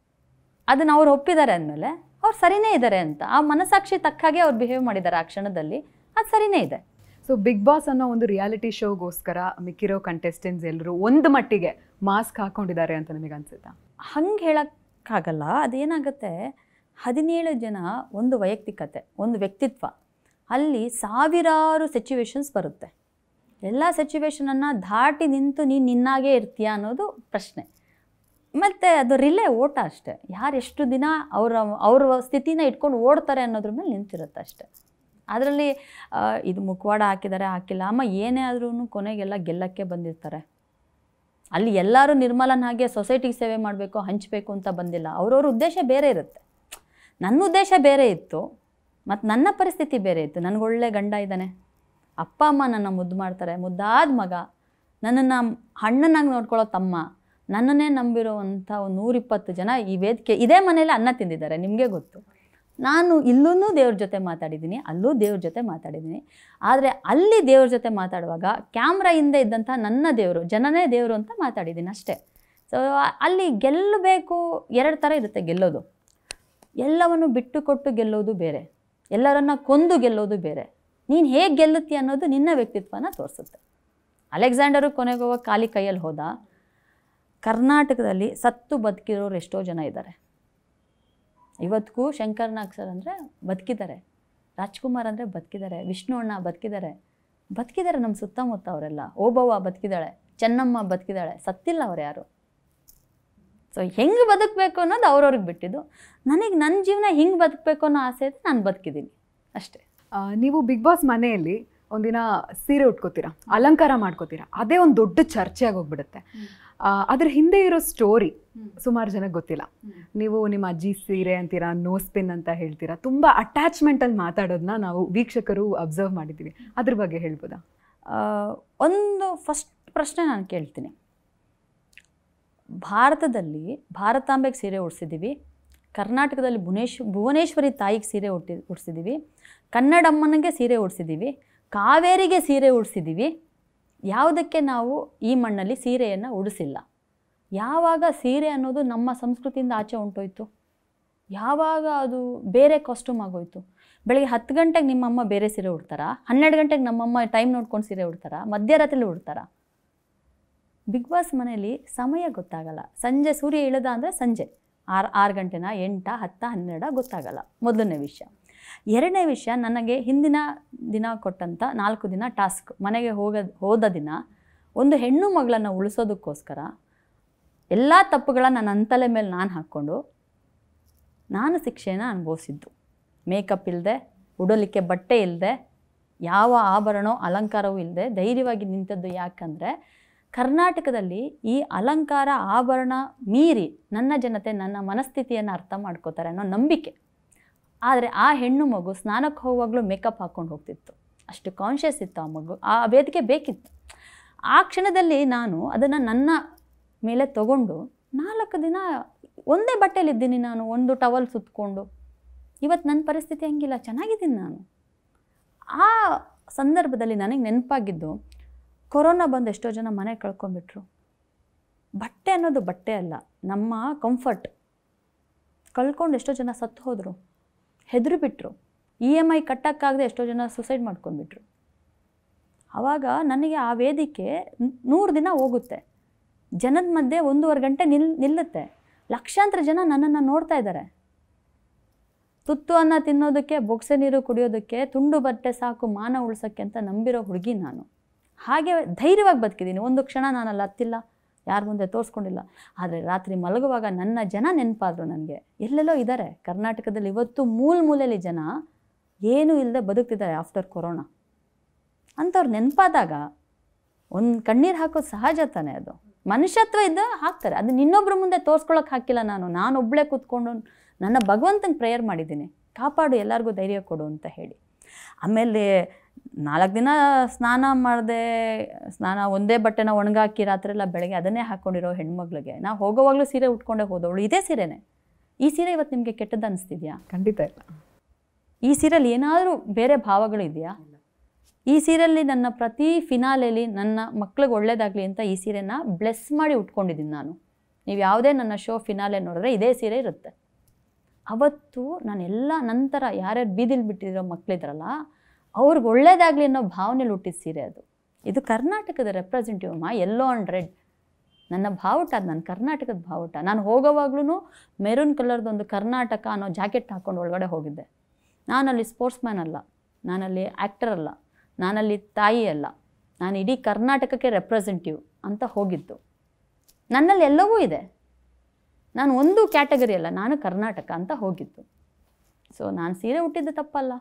S2: ಅದನ್ನು ಅವ್ರು ಒಪ್ಪಿದ್ದಾರೆ ಅಂದಮೇಲೆ ಅವ್ರು ಸರಿನೇ ಇದ್ದಾರೆ ಅಂತ ಆ ಮನಸಾಕ್ಷಿ ತಕ್ಕ ಹಾಗೆ ಅವ್ರು ಬಿಹೇವ್ ಮಾಡಿದ್ದಾರೆ ಆ ಕ್ಷಣದಲ್ಲಿ ಅದು ಸರಿನೇ ಇದೆ
S1: ಸೊ ಬಿಗ್ ಬಾಸ್ ಅನ್ನೋ ಒಂದು ರಿಯಾಲಿಟಿ ಶೋಗೋಸ್ಕರ ಮಿಕ್ಕಿರೋ ಕಂಟೆಸ್ಟೆಂಟ್ಸ್ ಎಲ್ಲರೂ ಒಂದು ಮಟ್ಟಿಗೆ ಮಾಸ್ಕ್ ಹಾಕೊಂಡಿದ್ದಾರೆ ಅಂತ ನಿಮಗೆ ಅನ್ಸುತ್ತಾ
S2: ಹಂಗೆ ಹೇಳೋಕ್ಕಾಗಲ್ಲ ಅದೇನಾಗುತ್ತೆ ಹದಿನೇಳು ಜನ ಒಂದು ವೈಯಕ್ತಿಕತೆ ಒಂದು ವ್ಯಕ್ತಿತ್ವ ಅಲ್ಲಿ ಸಾವಿರಾರು ಸಿಚುವೇಶನ್ಸ್ ಬರುತ್ತೆ ಎಲ್ಲ ಸಿಚುವೇಶನನ್ನು ದಾಟಿ ನಿಂತು ನೀನು ನಿನ್ನಾಗೇ ಇರ್ತೀಯ ಅನ್ನೋದು ಪ್ರಶ್ನೆ ಮತ್ತು ಅದು ರಿಲೇ ಓಟ ಅಷ್ಟೆ ಯಾರು ಎಷ್ಟು ದಿನ ಅವರ ಅವ್ರ ಸ್ಥಿತಿನ ಇಟ್ಕೊಂಡು ಓಡ್ತಾರೆ ಅನ್ನೋದ್ರ ಮೇಲೆ ನಿಂತಿರುತ್ತೆ ಅಷ್ಟೆ ಅದರಲ್ಲಿ ಇದು ಮುಖವಾಡ ಹಾಕಿದ್ದಾರೆ ಹಾಕಿಲ್ಲ ಅಮ್ಮ ಏನೇ ಆದ್ರೂ ಕೊನೆಗೆಲ್ಲ ಗೆಲ್ಲಕ್ಕೆ ಬಂದಿರ್ತಾರೆ ಅಲ್ಲಿ ಎಲ್ಲರೂ ನಿರ್ಮಲನ ಹಾಗೆ ಸೊಸೈಟಿಗೆ ಸೇವೆ ಮಾಡಬೇಕು ಹಂಚಬೇಕು ಅಂತ ಬಂದಿಲ್ಲ ಅವ್ರವ್ರ ಉದ್ದೇಶ ಬೇರೆ ಇರುತ್ತೆ ನನ್ನ ಉದ್ದೇಶ ಬೇರೆ ಇತ್ತು ಮತ್ತು ನನ್ನ ಪರಿಸ್ಥಿತಿ ಬೇರೆ ಇತ್ತು ನನಗೊಳ್ಳೆ ಗಂಡ ಇದ್ದಾನೆ ಅಪ್ಪ ಅಮ್ಮ ನನ್ನ ಮುದ್ದು ಮಾಡ್ತಾರೆ ಮುದ್ದಾದ ಮಗ ನನ್ನನ್ನು ಹಣ್ಣನ್ನಾಗಿ ನೋಡ್ಕೊಳ್ಳೋ ತಮ್ಮ ನನ್ನನ್ನೇ ನಂಬಿರುವಂಥ ಒಂದು ನೂರಿಪ್ಪತ್ತು ಜನ ಈ ವೇದಿಕೆ ಇದೇ ಮನೇಲಿ ಅನ್ನ ತಿಂದಿದ್ದಾರೆ ನಿಮಗೆ ಗೊತ್ತು ನಾನು ಇಲ್ಲೂ ದೇವ್ರ ಜೊತೆ ಮಾತಾಡಿದ್ದೀನಿ ಅಲ್ಲೂ ದೇವ್ರ ಜೊತೆ ಮಾತಾಡಿದ್ದೀನಿ ಆದರೆ ಅಲ್ಲಿ ದೇವ್ರ ಜೊತೆ ಮಾತಾಡುವಾಗ ಕ್ಯಾಮ್ರಾ ಹಿಂದೆ ಇದ್ದಂಥ ನನ್ನ ದೇವರು ಜನನೇ ದೇವರು ಅಂತ ಮಾತಾಡಿದ್ದೀನಿ ಅಷ್ಟೇ ಸೊ ಅಲ್ಲಿ ಗೆಲ್ಲಬೇಕು ಎರಡು ಥರ ಇರುತ್ತೆ ಗೆಲ್ಲೋದು ಎಲ್ಲವನ್ನು ಬಿಟ್ಟು ಕೊಟ್ಟು ಗೆಲ್ಲೋದು ಬೇರೆ ಎಲ್ಲರನ್ನ ಕೊಂದು ಗೆಲ್ಲೋದು ಬೇರೆ ನೀನು ಹೇಗೆ ಗೆಲ್ಲುತ್ತಿ ಅನ್ನೋದು ನಿನ್ನ ವ್ಯಕ್ತಿತ್ವನ ತೋರಿಸುತ್ತೆ ಅಲೆಕ್ಸಾಂಡರು ಕೊನೆಗೆ ಹೋಗೋ ಖಾಲಿ ಕೈಯಲ್ಲಿ ಹೋದ ಕರ್ನಾಟಕದಲ್ಲಿ ಸತ್ತು ಬದುಕಿರೋರು ಎಷ್ಟೋ ಜನ ಇದ್ದಾರೆ ಇವತ್ತಿಗೂ ಶಂಕರ್ ನಾಗ್ ಸರ್ ಅಂದರೆ ಬದುಕಿದ್ದಾರೆ ರಾಜ್ಕುಮಾರ್ ಅಂದರೆ ಬದುಕಿದ್ದಾರೆ ವಿಷ್ಣು ಅಣ್ಣ ಬದುಕಿದ್ದಾರೆ ಬದುಕಿದ್ದಾರೆ ನಮ್ಮ ಸುತ್ತಮುತ್ತ ಅವರೆಲ್ಲ ಓಬವ್ವ ಬದುಕಿದ್ದಾಳೆ ಚೆನ್ನಮ್ಮ ಬದುಕಿದ್ದಾಳೆ ಸತ್ತಿಲ್ಲ ಅವ್ರು ಯಾರು ಸೊ ಹೆಂಗೆ ಬದುಕಬೇಕು ಅನ್ನೋದು ಅವ್ರವ್ರಿಗೆ ಬಿಟ್ಟಿದ್ದು ನನಗೆ ನನ್ನ ಜೀವನ ಹಿಂಗೆ ಬದುಕಬೇಕು ಅನ್ನೋ ಆಸೆ ಇದೆ ನಾನು ಬದುಕಿದ್ದೀನಿ ಅಷ್ಟೇ
S1: ಆ, ನೀವು ಬಿಗ್ ಬಾಸ್ ಮನೆಯಲ್ಲಿ ಒಂದಿನ ಸೀರೆ ಉಟ್ಕೋತೀರಾ ಅಲಂಕಾರ ಮಾಡ್ಕೋತೀರಾ ಅದೇ ಒಂದು ದೊಡ್ಡ ಚರ್ಚೆ ಆಗೋಗ್ಬಿಡುತ್ತೆ ಆ, ಅದ್ರ ಹಿಂದೆ ಇರೋ ಸ್ಟೋರಿ ಸುಮಾರು ಜನಕ್ಕೆ ಗೊತ್ತಿಲ್ಲ ನೀವು ನಿಮ್ಮ ಅಜ್ಜಿ ಸೀರೆ ಅಂತೀರಾ ನೋ ಸ್ಪಿನ್ ಅಂತ ಹೇಳ್ತೀರಾ ತುಂಬ ಅಟ್ಯಾಚ್ಮೆಂಟಲ್ಲಿ ಮಾತಾಡೋದನ್ನ ನಾವು ವೀಕ್ಷಕರು ಅಬ್ಸರ್ವ್ ಮಾಡಿದ್ದೀವಿ ಅದ್ರ ಬಗ್ಗೆ ಹೇಳ್ಬೋದಾ
S2: ಆ, ಒಂದು ಫಸ್ಟ್ ಪ್ರಶ್ನೆ ನಾನು ಕೇಳ್ತೀನಿ ಭಾರತದಲ್ಲಿ ಭಾರತಾಂಬೆಗೆ ಸೀರೆ ಉಡಿಸಿದ್ದೀವಿ ಕರ್ನಾಟಕದಲ್ಲಿ ಭುವನೇಶ್ ಭುವನೇಶ್ವರಿ ತಾಯಿಗೆ ಸೀರೆ ಉಟ್ಟಿ ಉಡಿಸಿದ್ದೀವಿ ಕನ್ನಡಮ್ಮನಿಗೆ ಸೀರೆ ಉಡಿಸಿದ್ದೀವಿ ಕಾವೇರಿಗೆ ಸೀರೆ ಉಡಿಸಿದ್ದೀವಿ ಯಾವುದಕ್ಕೆ ನಾವು ಈ ಮಣ್ಣಲ್ಲಿ ಸೀರೆಯನ್ನು ಉಡಿಸಿಲ್ಲ ಯಾವಾಗ ಸೀರೆ ಅನ್ನೋದು ನಮ್ಮ ಸಂಸ್ಕೃತಿಯಿಂದ ಆಚೆ ಹೊಂಟೋಯ್ತು ಯಾವಾಗ ಅದು ಬೇರೆ ಕಾಸ್ಟ್ಯೂಮ್ ಆಗೋಯ್ತು ಬೆಳಿಗ್ಗೆ ಹತ್ತು ಗಂಟೆಗೆ ನಿಮ್ಮಮ್ಮ ಬೇರೆ ಸೀರೆ ಉಡ್ತಾರಾ ಹನ್ನೆರಡು ಗಂಟೆಗೆ ನಮ್ಮಮ್ಮ ಟೈಮ್ ನೋಡ್ಕೊಂಡು ಸೀರೆ ಉಡ್ತಾರಾ ಮಧ್ಯರಾತ್ರಿಲಿ ಉಡ್ತಾರಾ ಬಿಗ್ ಬಾಸ್ ಮನೆಯಲ್ಲಿ ಸಮಯ ಗೊತ್ತಾಗಲ್ಲ ಸಂಜೆ ಸೂರ್ಯ ಇಳಿದ ಅಂದರೆ ಸಂಜೆ ಆರು ಆರು ಗಂಟೆನ ಎಂಟ ಹತ್ತ ಹನ್ನೆರಡ ಗೊತ್ತಾಗಲ್ಲ ಮೊದಲನೇ ವಿಷಯ ಎರಡನೇ ವಿಷಯ ನನಗೆ ಹಿಂದಿನ ದಿನ ಕೊಟ್ಟಂಥ ನಾಲ್ಕು ದಿನ ಟಾಸ್ಕ್ ಮನೆಗೆ ಹೋಗ ಹೋದ ದಿನ ಒಂದು ಹೆಣ್ಣು ಮಗಳನ್ನು ಉಳಿಸೋದಕ್ಕೋಸ್ಕರ ಎಲ್ಲ ತಪ್ಪುಗಳನ್ನ ನನ್ನ ಅಂತಲೆ ಮೇಲೆ ನಾನು ಹಾಕ್ಕೊಂಡು ನಾನು ಶಿಕ್ಷೆನ ಅನುಭವಿಸಿದ್ದು ಮೇಕಪ್ ಇಲ್ಲದೆ ಉಡಲಿಕ್ಕೆ ಬಟ್ಟೆ ಇಲ್ಲದೆ ಯಾವ ಆಭರಣ ಅಲಂಕಾರವೂ ಇಲ್ಲದೆ ಧೈರ್ಯವಾಗಿ ನಿಂತದ್ದು ಯಾಕಂದರೆ ಕರ್ನಾಟಕದಲ್ಲಿ ಈ ಅಲಂಕಾರ ಆಭರಣ ಮೀರಿ ನನ್ನ ಜನತೆ ನನ್ನ ಮನಸ್ಥಿತಿಯನ್ನು ಅರ್ಥ ಮಾಡ್ಕೋತಾರೆ ಅನ್ನೋ ನಂಬಿಕೆ ಆದರೆ ಆ ಹೆಣ್ಣು ಮಗು ಸ್ನಾನಕ್ಕೆ ಹೋಗುವಾಗಲೂ ಮೇಕಪ್ ಹಾಕ್ಕೊಂಡು ಹೋಗ್ತಿತ್ತು ಅಷ್ಟು ಕಾನ್ಷಿಯಸ್ ಇತ್ತು ಆ ಮಗು ಆ ವೇದಿಕೆ ಬೇಕಿತ್ತು ಆ ಕ್ಷಣದಲ್ಲಿ ನಾನು ಅದನ್ನು ನನ್ನ ಮೇಲೆ ತಗೊಂಡು ನಾಲ್ಕು ದಿನ ಒಂದೇ ಬಟ್ಟೆಲಿದ್ದೀನಿ ನಾನು ಒಂದು ಟವಲ್ ಸುತ್ತಕೊಂಡು ಇವತ್ತು ನನ್ನ ಪರಿಸ್ಥಿತಿ ಹಂಗಿಲ್ಲ ಚೆನ್ನಾಗಿದ್ದೀನಿ ನಾನು ಆ ಸಂದರ್ಭದಲ್ಲಿ ನನಗೆ ನೆನಪಾಗಿದ್ದು ಕೊರೋನಾ ಬಂದು ಎಷ್ಟೋ ಜನ ಮನೆ ಕಳ್ಕೊಂಡ್ಬಿಟ್ರು ಬಟ್ಟೆ ಅನ್ನೋದು ಬಟ್ಟೆ ಅಲ್ಲ ನಮ್ಮ ಕಂಫರ್ಟ್ ಕಳ್ಕೊಂಡು ಎಷ್ಟೋ ಜನ ಸತ್ತು ಹೋದರು ಹೆದರು ಬಿಟ್ಟರು ಇ ಎಮ್ ಐ ಕಟ್ಟೋಕ್ಕಾಗದೆ ಎಷ್ಟೋ ಜನ ಸುಸೈಡ್ ಮಾಡ್ಕೊಂಡ್ಬಿಟ್ರು ಆವಾಗ ನನಗೆ ಆ ವೇದಿಕೆ ನೂರು ದಿನ ಹೋಗುತ್ತೆ ಜನದ ಮಧ್ಯೆ ಒಂದೂವರೆ ಗಂಟೆ ನಿಲ್ ನಿಲ್ಲುತ್ತೆ ಲಕ್ಷಾಂತರ ಜನ ನನ್ನನ್ನು ನೋಡ್ತಾ ಇದ್ದಾರೆ ತುತ್ತು ಅನ್ನ ತಿನ್ನೋದಕ್ಕೆ ಬೊಗ್ಸೆ ನೀರು ಕುಡಿಯೋದಕ್ಕೆ ತುಂಡು ಬಟ್ಟೆ ಸಾಕು ಮಾನ ಉಳ್ಸೋಕ್ಕೆ ಅಂತ ನಂಬಿರೋ ಹುಡುಗಿ ನಾನು ಹಾಗೆ ಧೈರ್ಯವಾಗಿ ಬದುಕಿದ್ದೀನಿ ಒಂದು ಕ್ಷಣ ನಾನಲ್ಲಿ ಹತ್ತಿಲ್ಲ ಯಾರ ಮುಂದೆ ತೋರಿಸ್ಕೊಂಡಿಲ್ಲ ಆದರೆ ರಾತ್ರಿ ಮಲಗುವಾಗ ನನ್ನ ಜನ ನೆನಪಾದರು ನನಗೆ ಎಲ್ಲೆಲ್ಲೋ ಇದ್ದಾರೆ ಕರ್ನಾಟಕದಲ್ಲಿ ಇವತ್ತು ಮೂಲ ಮೂಲೆಯಲ್ಲಿ ಜನ ಏನೂ ಇಲ್ಲದೆ ಬದುಕ್ತಿದ್ದಾರೆ ಆಫ್ಟರ್ ಕೊರೋನಾ ಅಂಥವ್ರು ನೆನಪಾದಾಗ ಒಂದು ಕಣ್ಣೀರು ಹಾಕೋದು ಸಹಜ ತಾನೇ ಅದು ಮನುಷ್ಯತ್ವ ಇದ್ದ ಹಾಕ್ತಾರೆ ಅದನ್ನ ಇನ್ನೊಬ್ಬರ ಮುಂದೆ ತೋರಿಸ್ಕೊಳಕ್ಕೆ ಹಾಕಿಲ್ಲ ನಾನು ನಾನೊಬ್ಬಳೇ ಕೂತ್ಕೊಂಡು ನನ್ನ ಭಗವಂತನ ಪ್ರೇಯರ್ ಮಾಡಿದ್ದೀನಿ ಕಾಪಾಡು ಎಲ್ಲರಿಗೂ ಧೈರ್ಯ ಕೊಡು ಅಂತ ಹೇಳಿ ಆಮೇಲೆ ನಾಲ್ಕು ದಿನ ಸ್ನಾನ ಮಾಡದೆ ಸ್ನಾನ ಒಂದೇ ಬಟ್ಟೆನ ಒಣಗಾಕಿ ರಾತ್ರಿ ಎಲ್ಲ ಬೆಳಗ್ಗೆ ಅದನ್ನೇ ಹಾಕ್ಕೊಂಡಿರೋ ಹೆಣ್ಮಕ್ಳಿಗೆ ನಾ ಹೋಗೋವಾಗಲೂ ಸೀರೆ ಉಟ್ಕೊಂಡೇ ಹೋದವಳು ಇದೇ ಸೀರೆನೇ ಈ ಸೀರೆ ಇವತ್ತು ನಿಮಗೆ ಕೆಟ್ಟದ್ದು ಅನಿಸ್ತಿದ್ಯಾ
S1: ಖಂಡಿತ ಇಲ್ಲ
S2: ಈ ಸೀರೆಯಲ್ಲಿ ಏನಾದರೂ ಬೇರೆ ಭಾವಗಳು ಇದೆಯಾ ಈ ಸೀರೆಯಲ್ಲಿ ನನ್ನ ಪ್ರತಿ ಫಿನಾಲೆಲಿ ನನ್ನ ಮಕ್ಳಿಗೆ ಒಳ್ಳೇದಾಗಲಿ ಅಂತ ಈ ಸೀರೆನ ಬ್ಲೆಸ್ ಮಾಡಿ ಉಟ್ಕೊಂಡಿದ್ದೀನಿ ನಾನು ನೀವು ಯಾವುದೇ ನನ್ನ ಶೋ ಫಿನಾಲೆ ನೋಡಿದ್ರೆ ಇದೇ ಸೀರೆ ಇರುತ್ತೆ ಅವತ್ತು ನಾನೆಲ್ಲ ನಂತರ ಯಾರ್ಯಾರು ಬೀದಿಲಿ ಬಿಟ್ಟಿರೋ ಮಕ್ಕಳಿದ್ರಲ್ಲ ಅವ್ರಿಗೆ ಒಳ್ಳೇದಾಗಲಿ ಅನ್ನೋ ಭಾವನೆಲಿ ಹುಟ್ಟಿದ ಸೀರೆ ಅದು ಇದು ಕರ್ನಾಟಕದ ರೆಪ್ರೆಸೆಂಟೇಟಿವ್ ಅಮ್ಮ ಎಲ್ಲೋ ಆ್ಯಂಡ್ ರೆಡ್ ನನ್ನ ಬಾವುಟ ಅದು ನನ್ನ ಕರ್ನಾಟಕದ ಬಾವುಟ ನಾನು ಹೋಗೋವಾಗ್ಲೂ ಮೆರೂನ್ ಕಲರ್ದು ಒಂದು ಕರ್ನಾಟಕ ಅನ್ನೋ ಜಾಕೆಟ್ ಹಾಕ್ಕೊಂಡು ಒಳಗಡೆ ಹೋಗಿದ್ದೆ ನಾನಲ್ಲಿ ಸ್ಪೋರ್ಟ್ಸ್ ಮ್ಯಾನ್ ಅಲ್ಲ ನಾನಲ್ಲಿ ಆ್ಯಕ್ಟರ್ ಅಲ್ಲ ನಾನಲ್ಲಿ ತಾಯಿ ಅಲ್ಲ ನಾನು ಇಡೀ ಕರ್ನಾಟಕಕ್ಕೆ ರೆಪ್ರೆಸೆಂಟಿವ್ ಅಂತ ಹೋಗಿದ್ದು ನನ್ನಲ್ಲಿ ಎಲ್ಲವೂ ಇದೆ ನಾನು ಒಂದು ಕ್ಯಾಟಗರಿ ಅಲ್ಲ ನಾನು ಕರ್ನಾಟಕ ಅಂತ ಹೋಗಿದ್ದು ಸೊ ನಾನು ಸೀರೆ ಹುಟ್ಟಿದ್ದು ತಪ್ಪಲ್ಲ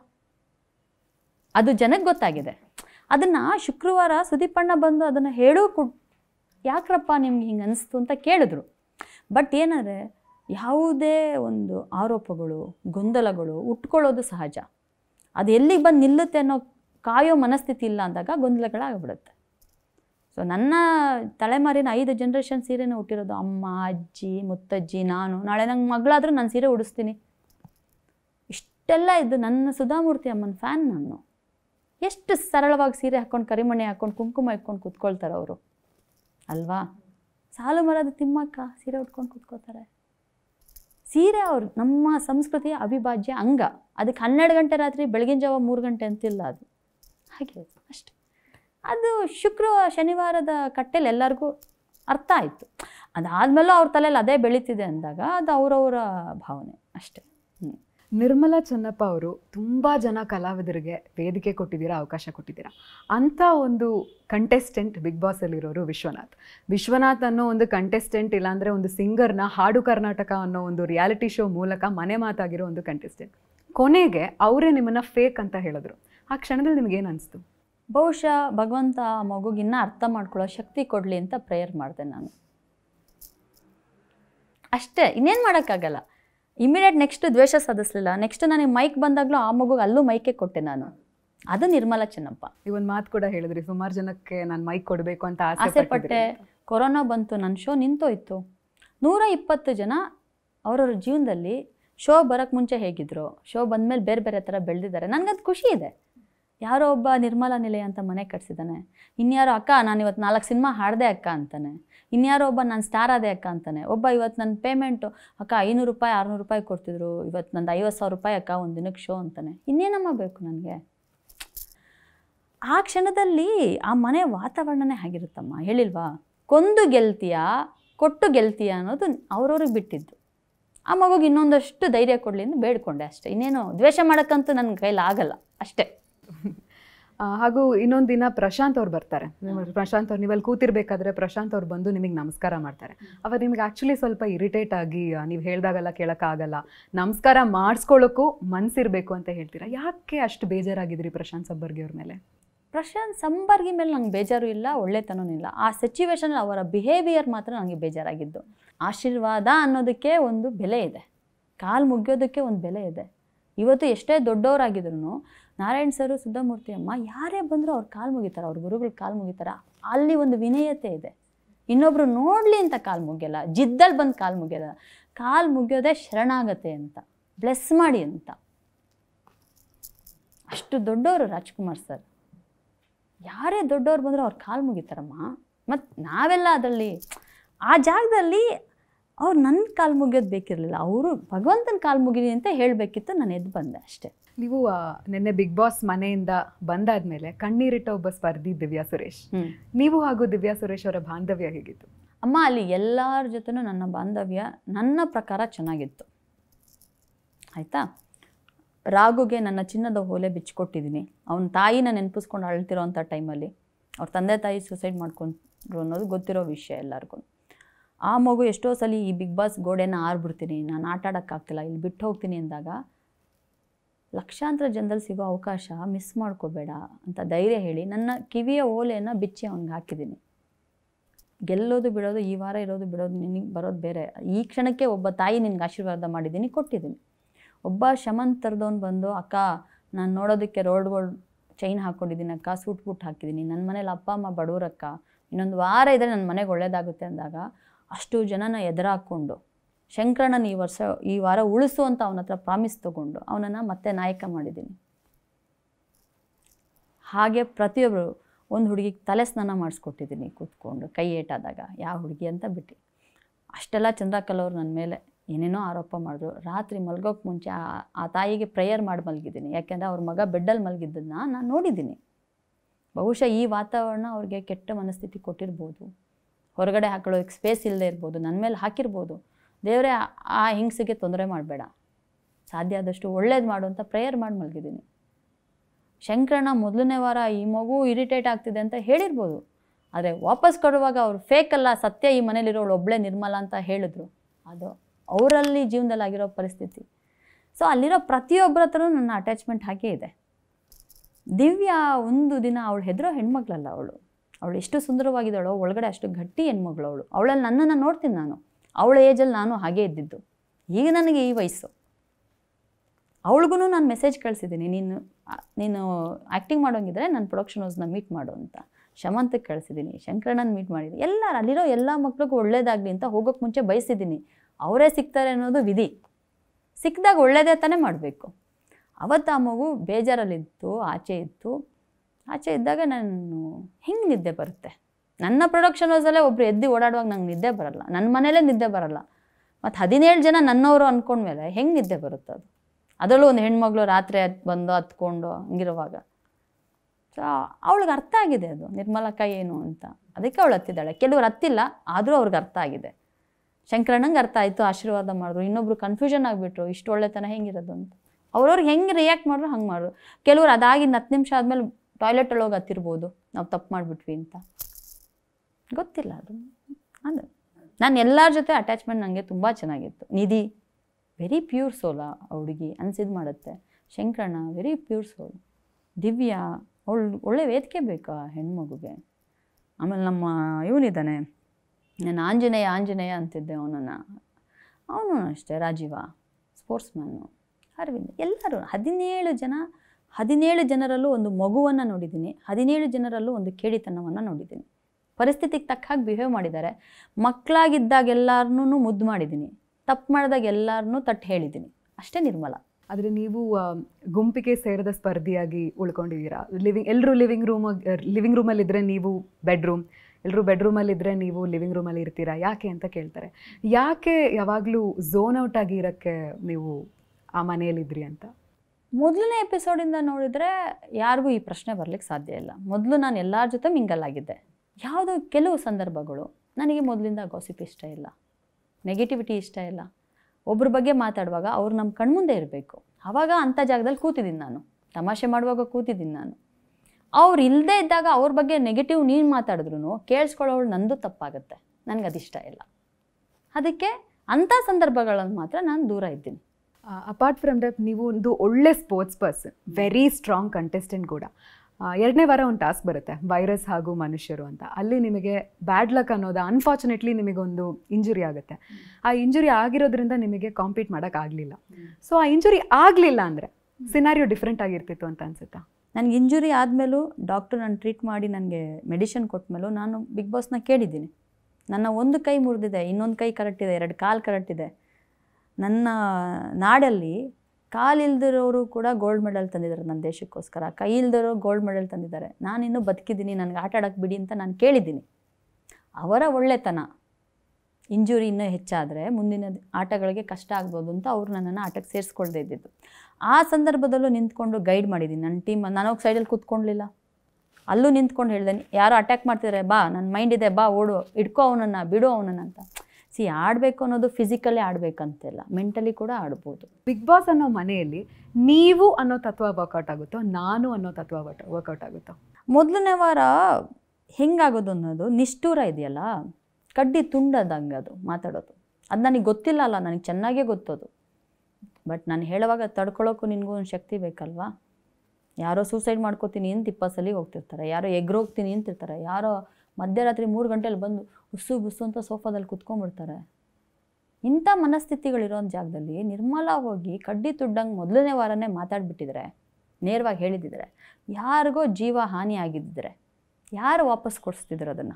S2: ಅದು ಜನಕ್ಕೆ ಗೊತ್ತಾಗಿದೆ ಅದನ್ನು ಶುಕ್ರವಾರ ಸುದೀಪಣ್ಣ ಬಂದು ಅದನ್ನು ಹೇಳೋ ಕು ಯಾಕ್ರಪ್ಪ ನಿಮ್ಗೆ ಹಿಂಗೆ ಅನಿಸ್ತು ಅಂತ ಕೇಳಿದ್ರು ಬಟ್ ಏನಂದರೆ ಯಾವುದೇ ಒಂದು ಆರೋಪಗಳು ಗೊಂದಲಗಳು ಉಟ್ಕೊಳ್ಳೋದು ಸಹಜ ಅದು ಎಲ್ಲಿಗೆ ಬಂದು ನಿಲ್ಲುತ್ತೆ ಅನ್ನೋ ಕಾಯೋ ಮನಸ್ಥಿತಿ ಇಲ್ಲ ಅಂದಾಗ ಗೊಂದಲಗಳಾಗ್ಬಿಡುತ್ತೆ ಸೊ ನನ್ನ ತಲೆಮಾರಿನ ಐದು ಜನ್ರೇಷನ್ ಸೀರೆನ ಹುಟ್ಟಿರೋದು ಅಮ್ಮ ಅಜ್ಜಿ ಮುತ್ತಜ್ಜಿ ನಾನು ನಾಳೆ ನಂಗೆ ಮಗಳಾದರೂ ನಾನು ಸೀರೆ ಉಡಿಸ್ತೀನಿ ಇಷ್ಟೆಲ್ಲ ಇದ್ದು ನನ್ನ ಸುಧಾಮೂರ್ತಿ ಅಮ್ಮನ ಫ್ಯಾನ್ ನಾನು ಎಷ್ಟು ಸರಳವಾಗಿ ಸೀರೆ ಹಾಕ್ಕೊಂಡು ಕರಿಮಣಿ ಹಾಕ್ಕೊಂಡು ಕುಂಕುಮ ಇಟ್ಕೊಂಡು ಕೂತ್ಕೊಳ್ತಾರೆ ಅವರು ಅಲ್ವಾ ಸಾಲು ಮರದ ತಿಮ್ಮಕ್ಕ ಸೀರೆ ಉಟ್ಕೊಂಡು ಕೂತ್ಕೋತಾರೆ ಸೀರೆ ಅವ್ರು ನಮ್ಮ ಸಂಸ್ಕೃತಿಯ ಅವಿಭಾಜ್ಯ ಅಂಗ ಅದಕ್ಕೆ ಹನ್ನೆರಡು ಗಂಟೆ ರಾತ್ರಿ ಬೆಳಗಿನ ಜಾವ ಮೂರು ಗಂಟೆ ಅಂತಿಲ್ಲ ಅದು ಹಾಗೆ ಅಷ್ಟೆ ಅದು ಶುಕ್ರ ಶನಿವಾರದ ಕಟ್ಟೆಲಿ ಎಲ್ಲರಿಗೂ ಅರ್ಥ ಆಯಿತು ಅದಾದಮೇಲೂ ಅವ್ರ ತಲೆಯಲ್ಲಿ ಅದೇ ಬೆಳೀತಿದೆ ಅಂದಾಗ ಅದು ಅವರವರ ಭಾವನೆ ಅಷ್ಟೇ ಹ್ಞೂ
S1: ನಿರ್ಮಲಾ ಚನ್ನಪ್ಪ ಅವರು ತುಂಬ ಜನ ಕಲಾವಿದರಿಗೆ ವೇದಿಕೆ ಕೊಟ್ಟಿದ್ದೀರಾ ಅವಕಾಶ ಕೊಟ್ಟಿದ್ದೀರಾ ಅಂಥ ಒಂದು ಕಂಟೆಸ್ಟೆಂಟ್ ಬಿಗ್ ಬಾಸಲ್ಲಿರೋರು ವಿಶ್ವನಾಥ್ ವಿಶ್ವನಾಥ್ ಅನ್ನೋ ಒಂದು ಕಂಟೆಸ್ಟೆಂಟ್ ಇಲ್ಲಾಂದರೆ ಒಂದು ಸಿಂಗರ್ನ ಹಾಡು ಕರ್ನಾಟಕ ಅನ್ನೋ ಒಂದು ರಿಯಾಲಿಟಿ ಶೋ ಮೂಲಕ ಮನೆ ಮಾತಾಗಿರೋ ಒಂದು ಕಂಟೆಸ್ಟೆಂಟ್ ಕೊನೆಗೆ ಅವರೇ ನಿಮ್ಮನ್ನು ಫೇಕ್ ಅಂತ ಹೇಳಿದ್ರು ಆ ಕ್ಷಣದಲ್ಲಿ ನಿಮ್ಗೇನು ಅನಿಸ್ತು
S2: ಬಹುಶಃ ಭಗವಂತ ಆ ಮಗುಗಿನ್ನ ಅರ್ಥ ಮಾಡ್ಕೊಳ್ಳೋ ಶಕ್ತಿ ಕೊಡಲಿ ಅಂತ ಪ್ರೇಯರ್ ಮಾಡಿದೆ ನಾನು ಅಷ್ಟೇ ಇನ್ನೇನು ಮಾಡೋಕ್ಕಾಗಲ್ಲ ಇಮಿಡಿಯೇಟ್ ನೆಕ್ಸ್ಟ್ ದ್ವೇಷ ಸಾಧಿಸ್ಲಿಲ್ಲ ನೆಕ್ಸ್ಟ್ ನನಗೆ ಮೈಕ್ ಬಂದಾಗಲೂ ಆ ಮಗುಗೆ ಅಲ್ಲೂ ಮೈಕೆ ಕೊಟ್ಟೆ ನಾನು ಅದು ನಿರ್ಮಲಾ ಚೆನ್ನಪ್ಪ
S1: ಈ ಒಂದು ಮಾತು ಕೂಡ ಹೇಳಿದ್ರಿ ಸುಮಾರು ಜನಕ್ಕೆ ನಾನು ಮೈಕ್ ಕೊಡಬೇಕು ಅಂತ ಆಸೆ
S2: ಆಸೆ
S1: ಪಟ್ಟಿದ್ರಿ
S2: ಪಟ್ಟೆ ಕೊರೋನಾ ಬಂತು ನನ್ನ ಶೋ ನಿಂತೋಯ್ತು ನೂರ ಇಪ್ಪತ್ತು ಜನ ಅವರವ್ರ ಜೀವನದಲ್ಲಿ ಶೋ ಬರೋಕ್ಕೆ ಮುಂಚೆ ಹೇಗಿದ್ರು ಶೋ ಬಂದಮೇಲೆ ಬೇರೆ ಬೇರೆ ಥರ ಬೆಳೆದಿದ್ದಾರೆ ನನಗದು ಖುಷಿ ಇದೆ ಯಾರೋ ಒಬ್ಬ ನಿರ್ಮಲಾ ನಿಲಯ ಅಂತ ಮನೆ ಕಟ್ಸಿದ್ದಾನೆ ಇನ್ಯಾರೋ ಅಕ್ಕ ನಾನು ಇವತ್ತು ನಾಲ್ಕು ಸಿನಿಮಾ ಹಾಡಿದೆ ಅಕ್ಕ ಅಂತಾನೆ ಇನ್ಯಾರೋ ಒಬ್ಬ ನಾನು ಸ್ಟಾರ್ ಆದೆ ಅಕ್ಕ ಅಂತಾನೆ ಒಬ್ಬ ಇವತ್ತು ನನ್ನ ಪೇಮೆಂಟು ಅಕ್ಕ ಐನೂರು ರೂಪಾಯಿ ಆರುನೂರು ರೂಪಾಯಿ ಕೊಡ್ತಿದ್ರು ಇವತ್ತು ನಂದು ಐವತ್ತು ಸಾವಿರ ರೂಪಾಯಿ ಅಕ್ಕ ಒಂದು ದಿನಕ್ಕೆ ಶೋ ಅಂತಾನೆ ಇನ್ನೇನಮ್ಮ ಬೇಕು ನನಗೆ ಆ ಕ್ಷಣದಲ್ಲಿ ಆ ಮನೆ ವಾತಾವರಣನೇ ಆಗಿರುತ್ತಮ್ಮ ಹೇಳಿಲ್ವಾ ಕೊಂದು ಗೆಲ್ತೀಯ ಕೊಟ್ಟು ಗೆಲ್ತೀಯ ಅನ್ನೋದು ಅವ್ರವ್ರಿಗೆ ಬಿಟ್ಟಿದ್ದು ಆ ಮಗುಗೆ ಇನ್ನೊಂದಷ್ಟು ಧೈರ್ಯ ಕೊಡಲಿ ಅಂತ ಬೇಡ್ಕೊಂಡೆ ಅಷ್ಟೇ ಇನ್ನೇನು ದ್ವೇಷ ಮಾಡೋಕ್ಕಂತೂ ನನ್ನ ಕೈಲಿ ಆಗಲ್ಲ ಅಷ್ಟೇ
S1: ಆ, ಹಾಗೂ ಇನ್ನೊಂದು ದಿನ ಪ್ರಶಾಂತ್ ಅವ್ರು ಬರ್ತಾರೆ ನೀವು- ಪ್ರಶಾಂತ್ ಅವ್ರು ನೀವಲ್ಲಿ ಕೂತಿರ್ಬೇಕಾದ್ರೆ ಪ್ರಶಾಂತ್ ಅವ್ರು ಬಂದು ನಿಮಗೆ ನಮಸ್ಕಾರ ಮಾಡ್ತಾರೆ ಅವಾಗ ನಿಮ್ಗೆ ಆ್ಯಕ್ಚುಲಿ ಸ್ವಲ್ಪ ಇರಿಟೇಟ್ ಆಗಿ ನೀವು ಹೇಳ್ದಾಗೆಲ್ಲ ಕೇಳೋಕ್ಕಾಗಲ್ಲ ನಮಸ್ಕಾರ ಮಾಡಿಸ್ಕೊಳ್ಳೋಕ್ಕೂ ಮನ್ಸಿರ್ಬೇಕು ಅಂತ ಹೇಳ್ತೀರಾ ಯಾಕೆ ಅಷ್ಟು ಬೇಜಾರಾಗಿದ್ರಿ ಪ್ರಶಾಂತ್ ಸಬ್ಬರ್ಗಿ ಅವ್ರ ಮೇಲೆ
S2: ಪ್ರಶಾಂತ್ ಸಂಬರ್ಗಿ ಮೇಲೆ ನಂಗೆ ಬೇಜಾರು ಇಲ್ಲ ಒಳ್ಳೆತನೂ ಇಲ್ಲ ಆ ಸಿಚುವೇಶನ್ ಅವರ ಬಿಹೇವಿಯರ್ ಮಾತ್ರ ನನಗೆ ಬೇಜಾರಾಗಿದ್ದು ಆಶೀರ್ವಾದ ಅನ್ನೋದಕ್ಕೆ ಒಂದು ಬೆಲೆ ಇದೆ ಕಾಲು ಮುಗಿಯೋದಕ್ಕೆ ಒಂದು ಬೆಲೆ ಇದೆ ಇವತ್ತು ಎಷ್ಟೇ ದೊಡ್ಡವರಾಗಿದ್ರು ನಾರಾಯಣ್ ಸರು ಸುಧಾಮೂರ್ತಿ ಅಮ್ಮ ಯಾರೇ ಬಂದರೂ ಅವ್ರ ಕಾಲು ಮುಗಿತಾರೆ ಅವ್ರ ಗುರುಗಳು ಕಾಲು ಮುಗಿತಾರೆ ಅಲ್ಲಿ ಒಂದು ವಿನಯತೆ ಇದೆ ಇನ್ನೊಬ್ರು ನೋಡಲಿ ಅಂತ ಕಾಲು ಮುಗಿಯಲ್ಲ ಜಿದ್ದಲ್ಲಿ ಬಂದು ಕಾಲು ಮುಗಿಯಲ್ಲ ಕಾಲು ಮುಗಿಯೋದೇ ಶರಣಾಗತೆ ಅಂತ ಬ್ಲೆಸ್ ಮಾಡಿ ಅಂತ ಅಷ್ಟು ದೊಡ್ಡವರು ರಾಜ್ಕುಮಾರ್ ಸರ್ ಯಾರೇ ದೊಡ್ಡವ್ರು ಬಂದರೂ ಅವ್ರ ಕಾಲು ಮುಗಿತಾರಮ್ಮ ಮತ್ತು ನಾವೆಲ್ಲ ಅದರಲ್ಲಿ ಆ ಜಾಗದಲ್ಲಿ ಅವ್ರು ನನ್ನ ಕಾಲು ಮುಗಿಯೋದು ಬೇಕಿರಲಿಲ್ಲ ಅವರು ಭಗವಂತನ ಕಾಲು ಮುಗಿಲಿ ಅಂತ ಹೇಳಬೇಕಿತ್ತು ನಾನು ಎದ್ದು ಬಂದೆ ಅಷ್ಟೇ
S1: ನೀವು ಆ, ನಿನ್ನೆ ಬಿಗ್ ಬಾಸ್ ಮನೆಯಿಂದ ಬಂದಾದ್ಮೇಲೆ ಕಣ್ಣೀರಿಟ್ಟ ಒಬ್ಬ ಸ್ಪರ್ಧಿ ದಿವ್ಯಾ ಸುರೇಶ್
S2: ಹ್ಞೂ
S1: ನೀವು ಹಾಗೂ ದಿವ್ಯಾ ಸುರೇಶ್ ಅವರ ಬಾಂಧವ್ಯ ಹೇಗಿತ್ತು
S2: ಅಮ್ಮ ಅಲ್ಲಿ ಎಲ್ಲರ ಜೊತೆನೂ ನನ್ನ ಬಾಂಧವ್ಯ ನನ್ನ ಪ್ರಕಾರ ಚೆನ್ನಾಗಿತ್ತು ಆಯಿತಾ ರಾಗುಗೆ ನನ್ನ ಚಿನ್ನದ ಓಲೆ ಬಿಚ್ಚಿಕೊಟ್ಟಿದ್ದೀನಿ ಅವನ ತಾಯಿನ ನೆನಪಿಸ್ಕೊಂಡು ಅಳ್ತಿರೋ ಅಂಥ ಟೈಮಲ್ಲಿ ಅವ್ರ ತಂದೆ ತಾಯಿ ಸುಸೈಡ್ ಮಾಡ್ಕೊಂಡ್ರು ಅನ್ನೋದು ಗೊತ್ತಿರೋ ವಿಷಯ ಎಲ್ಲರಿಗೂ ಆ ಮಗು ಎಷ್ಟೋ ಸಲ ಈ ಬಿಗ್ ಬಾಸ್ ಗೋಡೆನ ಆರ್ಬಿಡ್ತೀನಿ ನಾನು ಆಟ ಆಡೋಕ್ಕಾಗ್ತಿಲ್ಲ ಇಲ್ಲಿ ಬಿಟ್ಟು ಹೋಗ್ತೀನಿ ಅಂದಾಗ ಲಕ್ಷಾಂತರ ಜನದಲ್ಲಿ ಸಿಗೋ ಅವಕಾಶ ಮಿಸ್ ಮಾಡ್ಕೋಬೇಡ ಅಂತ ಧೈರ್ಯ ಹೇಳಿ ನನ್ನ ಕಿವಿಯ ಓಲೆಯನ್ನು ಬಿಚ್ಚಿ ಅವ್ನಿಗೆ ಹಾಕಿದ್ದೀನಿ ಗೆಲ್ಲೋದು ಬಿಡೋದು ಈ ವಾರ ಇರೋದು ಬಿಡೋದು ನಿನಗೆ ಬರೋದು ಬೇರೆ ಈ ಕ್ಷಣಕ್ಕೆ ಒಬ್ಬ ತಾಯಿ ನಿನ್ಗೆ ಆಶೀರ್ವಾದ ಮಾಡಿದ್ದೀನಿ ಕೊಟ್ಟಿದ್ದೀನಿ ಒಬ್ಬ ಶಮನ್ ತರದವನು ಬಂದು ಅಕ್ಕ ನಾನು ನೋಡೋದಕ್ಕೆ ರೋಡ್ಗಳು ಚೈನ್ ಹಾಕ್ಕೊಂಡಿದ್ದೀನಿ ಅಕ್ಕ ಸೂಟ್ ಬೂಟ್ ಹಾಕಿದ್ದೀನಿ ನನ್ನ ಮನೇಲಿ ಅಪ್ಪ ಅಮ್ಮ ಬಡವರಕ್ಕ ಇನ್ನೊಂದು ವಾರ ಇದ್ದರೆ ನನ್ನ ಮನೆಗೆ ಒಳ್ಳೇದಾಗುತ್ತೆ ಅಂದಾಗ ಅಷ್ಟು ಜನನ ಎದುರಾಕೊಂಡು ಶಂಕರಣ್ಣನ ಈ ವರ್ಷ ಈ ವಾರ ಉಳಿಸು ಅಂತ ಅವನ ಹತ್ರ ಪ್ರಾಮಿಸ್ ತೊಗೊಂಡು ಅವನನ್ನು ಮತ್ತೆ ನಾಯಕ ಮಾಡಿದ್ದೀನಿ ಹಾಗೆ ಪ್ರತಿಯೊಬ್ಬರು ಒಂದು ಹುಡುಗಿಗೆ ತಲೆ ಸ್ನಾನ ಮಾಡಿಸ್ಕೊಟ್ಟಿದ್ದೀನಿ ಕೂತ್ಕೊಂಡು ಕೈ ಏಟಾದಾಗ ಯಾವ ಹುಡುಗಿ ಅಂತ ಬಿಟ್ಟು ಅಷ್ಟೆಲ್ಲ ಚಂದ್ರಕಲ್ ಅವ್ರು ನನ್ನ ಮೇಲೆ ಏನೇನೋ ಆರೋಪ ಮಾಡಿದ್ರು ರಾತ್ರಿ ಮಲ್ಗೋಕ್ಕೆ ಮುಂಚೆ ಆ- ಆ ತಾಯಿಗೆ ಪ್ರೇಯರ್ ಮಾಡಿ ಮಲಗಿದ್ದೀನಿ ಯಾಕೆಂದರೆ ಅವ್ರ ಮಗ ಬೆಡ್ಡಲ್ಲಿ ಮಲಗಿದ್ದನ್ನ ನಾನು ನೋಡಿದ್ದೀನಿ ಬಹುಶಃ ಈ ವಾತಾವರಣ ಅವ್ರಿಗೆ ಕೆಟ್ಟ ಮನಸ್ಥಿತಿ ಕೊಟ್ಟಿರ್ಬೋದು ಹೊರಗಡೆ ಹಾಕೊಳ್ಳೋದಕ್ಕೆ ಸ್ಪೇಸ್ ಇಲ್ಲದೆ ಇರ್ಬೋದು ನನ್ನ ಮೇಲೆ ಹಾಕಿರ್ಬೋದು ದೇವರೇ ಆ- ಆ ಹಿಂಗ್ಸಿಗೆ ತೊಂದರೆ ಮಾಡಬೇಡ ಸಾಧ್ಯ ಆದಷ್ಟು ಒಳ್ಳೇದು ಮಾಡು ಅಂತ ಪ್ರೇಯರ್ ಮಾಡಿ ಮಲಗಿದ್ದೀನಿ ಶಂಕರಣ್ಣ ಮೊದಲನೇ ವಾರ ಈ ಮಗು ಇರಿಟೇಟ್ ಆಗ್ತಿದೆ ಅಂತ ಹೇಳಿರ್ಬೋದು ಆದರೆ ವಾಪಸ್ ಕೊಡುವಾಗ ಅವ್ರು ಫೇಕ್ ಅಲ್ಲ ಸತ್ಯ ಈ ಮನೇಲಿರೋಳು ಒಬ್ಬಳೇ ನಿರ್ಮಲ ಅಂತ ಹೇಳಿದ್ರು ಅದು ಅವರಲ್ಲಿ ಜೀವನದಲ್ಲಿ ಆಗಿರೋ ಪರಿಸ್ಥಿತಿ ಸೊ ಅಲ್ಲಿರೋ ಪ್ರತಿಯೊಬ್ಬರ ಹತ್ರನೂ ನನ್ನ ಅಟ್ಯಾಚ್ಮೆಂಟ್ ಹಾಗೇ ಇದೆ ದಿವ್ಯಾ ಒಂದು ದಿನ ಅವಳು ಹೆದರೋ ಹೆಣ್ಮಗಳಲ್ಲ ಅವಳು ಅವಳು ಎಷ್ಟು ಸುಂದರವಾಗಿದ್ದಾಳೋ ಒಳಗಡೆ ಅಷ್ಟು ಗಟ್ಟಿ ಹೆಣ್ಮಗಳು ಅವಳು ಅವಳಲ್ಲಿ ನನ್ನನ್ನು ನೋಡ್ತೀನಿ ನಾನು ಅವಳ ಏಜಲ್ಲಿ ನಾನು ಹಾಗೇ ಇದ್ದಿದ್ದು ಈಗ ನನಗೆ ಈ ವಯಸ್ಸು ಅವಳಿಗೂ ನಾನು ಮೆಸೇಜ್ ಕಳಿಸಿದ್ದೀನಿ ನೀನು ಆ, ನೀನು ಆ್ಯಕ್ಟಿಂಗ್ ಮಾಡೋಂಗಿದ್ರೆ ನನ್ನ ಪ್ರೊಡಕ್ಷನ್ ಹೌಸ್ನ ಮೀಟ್ ಮಾಡು ಅಂತ ಶಮಂತಕ್ಕೆ ಕಳಿಸಿದ್ದೀನಿ ಶಂಕರಣ್ಣನ ಮೀಟ್ ಮಾಡಿದ್ದೀನಿ ಎಲ್ಲರೂ ಅಲ್ಲಿರೋ ಎಲ್ಲ ಮಕ್ಳಿಗೂ ಒಳ್ಳೇದಾಗಲಿ ಅಂತ ಹೋಗೋಕ್ಕೆ ಮುಂಚೆ ಬಯಸಿದ್ದೀನಿ ಅವರೇ ಸಿಗ್ತಾರೆ ಅನ್ನೋದು ವಿಧಿ ಸಿಕ್ಕಿದಾಗ ಒಳ್ಳೇದೇ ತಾನೇ ಮಾಡಬೇಕು ಅವತ್ತು ಆ ಮಗು ಬೇಜಾರಲ್ಲಿತ್ತು ಆಚೆ ಇತ್ತು ಆಚೆ ಇದ್ದಾಗ ನಾನು ಹಿಂಗೆ ನಿದ್ದೆ ಬರುತ್ತೆ ನನ್ನ ಪ್ರೊಡಕ್ಷನ್ ಹೌಸಲ್ಲೇ ಒಬ್ರು ಎದ್ದು ಓಡಾಡುವಾಗ ನಂಗೆ ನಿದ್ದೆ ಬರಲ್ಲ ನನ್ನ ಮನೇಲೇ ನಿದ್ದೆ ಬರಲ್ಲ ಮತ್ತು ಹದಿನೇಳು ಜನ ನನ್ನವರು ಅಂದ್ಕೊಂಡ್ಮೇಲೆ ಹೆಂಗೆ ನಿದ್ದೆ ಬರುತ್ತೆ ಅದು ಅದರಲ್ಲೂ ಒಂದು ಹೆಣ್ಮಗಳು ರಾತ್ರಿ ಹತ್ ಬಂದು ಹತ್ಕೊಂಡು ಹಂಗಿರುವಾಗ ಸೊ ಅವಳಿಗೆ ಅರ್ಥ ಆಗಿದೆ ಅದು ನಿರ್ಮಲಕ್ಕ ಏನು ಅಂತ ಅದಕ್ಕೆ ಅವಳು ಹತ್ತಿದ್ದಾಳೆ ಕೆಲವ್ರು ಹತ್ತಿಲ್ಲ ಆದರೂ ಅವ್ರಿಗೆ ಅರ್ಥ ಆಗಿದೆ ಶಂಕರಣ್ಣಂಗೆ ಅರ್ಥ ಆಯಿತು ಆಶೀರ್ವಾದ ಮಾಡಿದ್ರು ಇನ್ನೊಬ್ರು ಕನ್ಫ್ಯೂಷನ್ ಆಗಿಬಿಟ್ರು ಇಷ್ಟು ಒಳ್ಳೆತನ ಹೆಂಗಿರೋದು ಅಂತ ಅವ್ರವ್ರು ಹೆಂಗೆ ರಿಯಾಕ್ಟ್ ಮಾಡಿದ್ರು ಹಂಗೆ ಮಾಡಿದ್ರು ಕೆಲವ್ರು ಅದಾಗಿದ್ದು ಹತ್ತು ನಿಮಿಷ ಆದಮೇಲೆ ಟಾಯ್ಲೆಟಲ್ಲಿ ಹೋಗಿ ಹತ್ತಿರ್ಬೋದು ನಾವು ತಪ್ಪು ಮಾಡಿಬಿಟ್ವಿ ಅಂತ ಗೊತ್ತಿಲ್ಲ ಅದು ಅದು ನಾನು ಎಲ್ಲರ ಜೊತೆ ಅಟ್ಯಾಚ್ಮೆಂಟ್ ನನಗೆ ತುಂಬ ಚೆನ್ನಾಗಿತ್ತು ನಿಧಿ ವೆರಿ ಪ್ಯೂರ್ ಸೋಲ ಆ ಹುಡುಗಿ ಅನ್ಸಿದ್ದು ಮಾಡುತ್ತೆ ಶಂಕರಣ್ಣ ವೆರಿ ಪ್ಯೂರ್ ಸೋಲ್ ದಿವ್ಯಾ ಅವಳು ಒಳ್ಳೆ ವೇದಿಕೆ ಬೇಕಾ ಹೆಣ್ಮಗುಗೆ ಆಮೇಲೆ ನಮ್ಮ ಇವನಿದ್ದಾನೆ ನಾನು ಆಂಜನೇಯ ಆಂಜನೇಯ ಅಂತಿದ್ದೆ ಅವನನ್ನು ಅವನು ಅಷ್ಟೇ ರಾಜೀವ ಸ್ಪೋರ್ಟ್ಸ್ ಮ್ಯಾನು ಅರವಿಂದ್ ಎಲ್ಲರೂ ಹದಿನೇಳು ಜನ ಹದಿನೇಳು ಜನರಲ್ಲೂ ಒಂದು ಮಗುವನ್ನು ನೋಡಿದ್ದೀನಿ ಹದಿನೇಳು ಜನರಲ್ಲೂ ಒಂದು ಕೇಡಿತನವನ್ನು ನೋಡಿದ್ದೀನಿ ಪರಿಸ್ಥಿತಿಗೆ ತಕ್ಕ ಹಾಗೆ ಬಿಹೇವ್ ಮಾಡಿದ್ದಾರೆ ಮಕ್ಕಳಾಗಿದ್ದಾಗ ಎಲ್ಲರನ್ನೂ ಮುದ್ದು ಮಾಡಿದ್ದೀನಿ ತಪ್ಪು ಮಾಡಿದಾಗ ಎಲ್ಲರನ್ನೂ ತಟ್ಟು ಹೇಳಿದ್ದೀನಿ ಅಷ್ಟೇ ನಿರ್ಮಲ
S1: ಆದರೆ ನೀವು ಆ, ಗುಂಪಿಗೆ ಸೇರಿದ ಸ್ಪರ್ಧಿಯಾಗಿ ಉಳ್ಕೊಂಡಿದ್ದೀರಾ ಲಿವಿಂಗ್ ಎಲ್ಲರೂ ಲಿವಿಂಗ್ ರೂಮ್ ಲಿವಿಂಗ್ ರೂಮಲ್ಲಿ ಇದ್ದರೆ ನೀವು ಬೆಡ್ರೂಮ್ ಎಲ್ಲರೂ ಬೆಡ್ರೂಮಲ್ಲಿ ಇದ್ದರೆ ನೀವು ಲಿವಿಂಗ್ ರೂಮಲ್ಲಿ ಇರ್ತೀರಾ ಯಾಕೆ ಅಂತ ಕೇಳ್ತಾರೆ ಯಾಕೆ ಯಾವಾಗಲೂ ಝೋನ್ ಔಟ್ ಆಗಿ ಇರೋಕ್ಕೆ ನೀವು ಆ ಮನೆಯಲ್ಲಿದ್ರಿ ಅಂತ
S2: ಮೊದಲನೇ ಎಪಿಸೋಡಿಂದ ನೋಡಿದರೆ ಯಾರಿಗೂ ಈ ಪ್ರಶ್ನೆ ಬರ್ಲಿಕ್ಕೆ ಸಾಧ್ಯ ಇಲ್ಲ ಮೊದಲು ನಾನು ಎಲ್ಲರ ಜೊತೆ ಮಿಂಗಲ್ ಆಗಿದ್ದೆ ಯಾವುದೋ ಕೆಲವು ಸಂದರ್ಭಗಳು ನನಗೆ ಮೊದಲಿಂದ ಗಾಸಿಪ್ ಇಷ್ಟ ಇಲ್ಲ ನೆಗೆಟಿವಿಟಿ ಇಷ್ಟ ಇಲ್ಲ ಒಬ್ರ ಬಗ್ಗೆ ಮಾತಾಡುವಾಗ ಅವ್ರು ನಮ್ಮ ಕಣ್ಮುಂದೆ ಇರಬೇಕು ಆವಾಗ ಅಂಥ ಜಾಗದಲ್ಲಿ ಕೂತಿದ್ದೀನಿ ನಾನು ತಮಾಷೆ ಮಾಡುವಾಗ ಕೂತಿದ್ದೀನಿ ನಾನು ಅವ್ರು ಇಲ್ಲದೇ ಇದ್ದಾಗ ಅವ್ರ ಬಗ್ಗೆ ನೆಗೆಟಿವ್ ನೀನು ಮಾತಾಡಿದ್ರು ಕೇಳಿಸ್ಕೊಳ್ಳೋಳು ನಂದು ತಪ್ಪಾಗುತ್ತೆ ನನಗೆ ಅದಿಷ್ಟ ಇಲ್ಲ ಅದಕ್ಕೆ ಅಂಥ ಸಂದರ್ಭಗಳಲ್ಲಿ ಮಾತ್ರ ನಾನು ದೂರ ಇದ್ದೀನಿ
S1: ಅಪಾರ್ಟ್ ಫ್ರಮ್ ದಟ್ ನೀವು ಒಂದು ಒಳ್ಳೆ sports person very strong contestant ಕೂಡ ಆ, ಎರಡನೇ ವಾರ ಒಂದು ಟಾಸ್ಕ್ ಬರುತ್ತೆ ವೈರಸ್ ಹಾಗೂ ಮನುಷ್ಯರು ಅಂತ ಅಲ್ಲಿ ನಿಮಗೆ ಬ್ಯಾಡ್ ಲಕ್ ಅನ್ನೋದು ಅನ್ಫಾರ್ಚುನೇಟ್ಲಿ ನಿಮಗೊಂದು ಇಂಜುರಿ ಆಗುತ್ತೆ ಆ ಇಂಜುರಿ ಆಗಿರೋದ್ರಿಂದ ನಿಮಗೆ ಕಾಂಪೀಟ್ ಮಾಡೋಕ್ಕಾಗಲಿಲ್ಲ ಸೊ ಆ ಇಂಜುರಿ ಆಗಲಿಲ್ಲ ಅಂದರೆ ಸಿನಾರಿಯೋ ಡಿಫ್ರೆಂಟ್ ಆಗಿರ್ತಿತ್ತು ಅಂತ ಅನ್ಸುತ್ತಾ
S2: ನನಗೆ ಇಂಜುರಿ ಆದಮೇಲೂ ಡಾಕ್ಟರ್ ನಾನು ಟ್ರೀಟ್ ಮಾಡಿ ನನಗೆ ಮೆಡಿಷನ್ ಕೊಟ್ಮೇಲೂ ನಾನು ಬಿಗ್ ಬಾಸ್ನ ಕೇಳಿದ್ದೀನಿ ನನ್ನ ಒಂದು ಕೈ ಮುರಿದಿದೆ ಇನ್ನೊಂದು ಕೈ ಕರೆಕ್ಟ್ ಇದೆ ಎರಡು ಕಾಲು ಕರೆಕ್ಟ್ ಇದೆ ನನ್ನ ನಾಡಲ್ಲಿ ಕಾಲಿಲ್ದಿರೋರು ಕೂಡ ಗೋಲ್ಡ್ ಮೆಡಲ್ ತಂದಿದ್ದಾರೆ ನನ್ನ ದೇಶಕ್ಕೋಸ್ಕರ ಕೈ ಇಲ್ದಿರೋ ಗೋಲ್ಡ್ ಮೆಡಲ್ ತಂದಿದ್ದಾರೆ ನಾನಿನ್ನೂ ಬದುಕಿದ್ದೀನಿ ನನಗೆ ಆಟ ಆಡೋಕ್ಕೆ ಬಿಡಿ ಅಂತ ನಾನು ಕೇಳಿದ್ದೀನಿ ಅವರ ಒಳ್ಳೆತನ ಇಂಜುರಿ ಇನ್ನೂ ಹೆಚ್ಚಾದರೆ ಮುಂದಿನ ದಿ- ಆಟಗಳಿಗೆ ಕಷ್ಟ ಆಗ್ಬೋದು ಅಂತ ಅವರು ನನ್ನನ್ನು ಆಟಕ್ಕೆ ಸೇರಿಸ್ಕೊಳ್ದೇ ಇದ್ದಿದ್ದು ಆ ಸಂದರ್ಭದಲ್ಲೂ ನಿಂತ್ಕೊಂಡು ಗೈಡ್ ಮಾಡಿದ್ದೀನಿ ನನ್ನ ಟೀಮ್ ನಾನು ಹೋಗಿ ಸೈಡಲ್ಲಿ ಕೂತ್ಕೊಳ್ಳಿಲ್ಲ ಅಲ್ಲೂ ನಿಂತ್ಕೊಂಡು ಹೇಳ್ದೆ ಯಾರೋ ಅಟ್ಯಾಕ್ ಮಾಡ್ತಿದ್ದಾರೆ ಬಾ ನನ್ನ ಮೈಂಡ್ ಇದೆ ಬಾ ಓಡು ಇಡ್ಕೋ ಅವನನ್ನು ಬಿಡು ಅವನನ್ನು ಅಂತ ಸಿ ಆಡಬೇಕು ಅನ್ನೋದು ಫಿಸಿಕಲಿ ಆಡಬೇಕಂತಿಲ್ಲ ಮೆಂಟಲಿ ಕೂಡ ಆಡ್ಬೋದು
S1: ಬಿಗ್ ಬಾಸ್ ಅನ್ನೋ ಮನೆಯಲ್ಲಿ ನೀವು ಅನ್ನೋ ತತ್ವ ವರ್ಕೌಟ್ ಆಗುತ್ತೋ ನಾನು ಅನ್ನೋ ತತ್ವ ವರ್ಕೌಟ್ ಆಗುತ್ತೋ
S2: ಮೊದಲನೇ ವಾರ ಹೆಂಗಾಗೋದು ಅನ್ನೋದು ನಿಷ್ಠೂರ ಇದೆಯಲ್ಲ ಕಡ್ಡಿ ತುಂಡದಂಗೆ ಅದು ಮಾತಾಡೋದು ಅದು ನನಗೆ ಗೊತ್ತಿಲ್ಲ ಅಲ್ಲ ನನಗೆ ಚೆನ್ನಾಗೇ ಗೊತ್ತದು ಬಟ್ ನಾನು ಹೇಳುವಾಗ ತಡ್ಕೊಳ್ಳೋಕ್ಕೂ ನಿನಗೂ ಒಂದು ಶಕ್ತಿ ಬೇಕಲ್ವಾ ಯಾರೋ ಸೂಸೈಡ್ ಮಾಡ್ಕೋತೀನಿ ಅಂತ ಇಪ್ಪತ್ತು ಸಲ ಹೋಗ್ತಿರ್ತಾರೆ ಯಾರೋ ಎಗ್ರೋಗ್ತೀನಿ ಅಂತಿರ್ತಾರೆ ಯಾರೋ ಮಧ್ಯರಾತ್ರಿ ಮೂರು ಗಂಟೆಲಿ ಬಂದು ಉಸ್ಸು ಬುಸ್ಸು ಅಂತ ಸೋಫಾದಲ್ಲಿ ಕುತ್ಕೊಂಡ್ಬಿಡ್ತಾರೆ ಇಂಥ ಮನಸ್ಥಿತಿಗಳಿರೋ ಜಾಗದಲ್ಲಿ ನಿರ್ಮಲಾ ಹೋಗಿ ಕಡ್ಡಿ ತುಡ್ಡಂಗೆ ಮೊದಲನೇ ವಾರನೇ ಮಾತಾಡ್ಬಿಟ್ಟಿದ್ರೆ ನೇರವಾಗಿ ಹೇಳಿದ್ದಿದ್ರೆ ಯಾರಿಗೋ ಜೀವ ಹಾನಿ ಆಗಿದ್ದಿದ್ರೆ ಯಾರು ವಾಪಸ್ ಕೊಡಿಸ್ತಿದ್ರು ಅದನ್ನು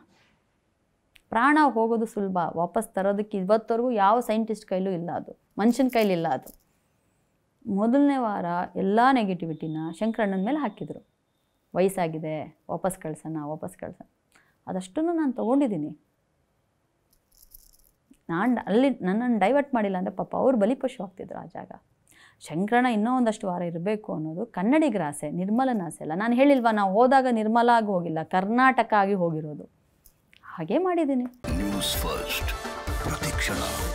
S2: ಪ್ರಾಣ ಹೋಗೋದು ಸುಲಭ ವಾಪಸ್ ತರೋದಕ್ಕೆ ಇವತ್ತವರೆಗೂ ಯಾವ ಸೈಂಟಿಸ್ಟ್ ಕೈಲೂ ಇಲ್ಲ ಅದು ಮನುಷ್ಯನ ಕೈಲಿಲ್ಲ ಅದು ಮೊದಲನೇ ವಾರ ಎಲ್ಲ ನೆಗೆಟಿವಿಟಿನ ಶಂಕರಣ್ಣನ ಮೇಲೆ ಹಾಕಿದರು ವಯಸ್ಸಾಗಿದೆ ವಾಪಸ್ ಕಳ್ಸೋಣ ವಾಪಸ್ ಕಳ್ಸೋಣ ಅದಷ್ಟನ್ನು ನಾನು ತೊಗೊಂಡಿದ್ದೀನಿ ನಾನು ಅಲ್ಲಿ ನನ್ನನ್ನು ಡೈವರ್ಟ್ ಮಾಡಿಲ್ಲ ಅಂದರೆ ಪಾಪ ಅವ್ರು ಬಲಿಪಶು ಆಗ್ತಿದ್ರು ಆ ಜಾಗ ಶಂಕರಣ ಇನ್ನೂ ಒಂದಷ್ಟು ವಾರ ಇರಬೇಕು ಅನ್ನೋದು ಕನ್ನಡಿಗರ ಆಸೆ ನಿರ್ಮಲನ ಆಸೆ ಅಲ್ಲ ನಾನು ಹೇಳಿಲ್ವಾ ನಾವು ಹೋದಾಗ ನಿರ್ಮಲ ಆಗಿ ಹೋಗಿಲ್ಲ ಕರ್ನಾಟಕ ಆಗಿ ಹೋಗಿರೋದು ಹಾಗೇ ಮಾಡಿದ್ದೀನಿ
S3: ನ್ಯೂಸ್ ಫಸ್ಟ್ ಪ್ರತಿಕ್ಷಣ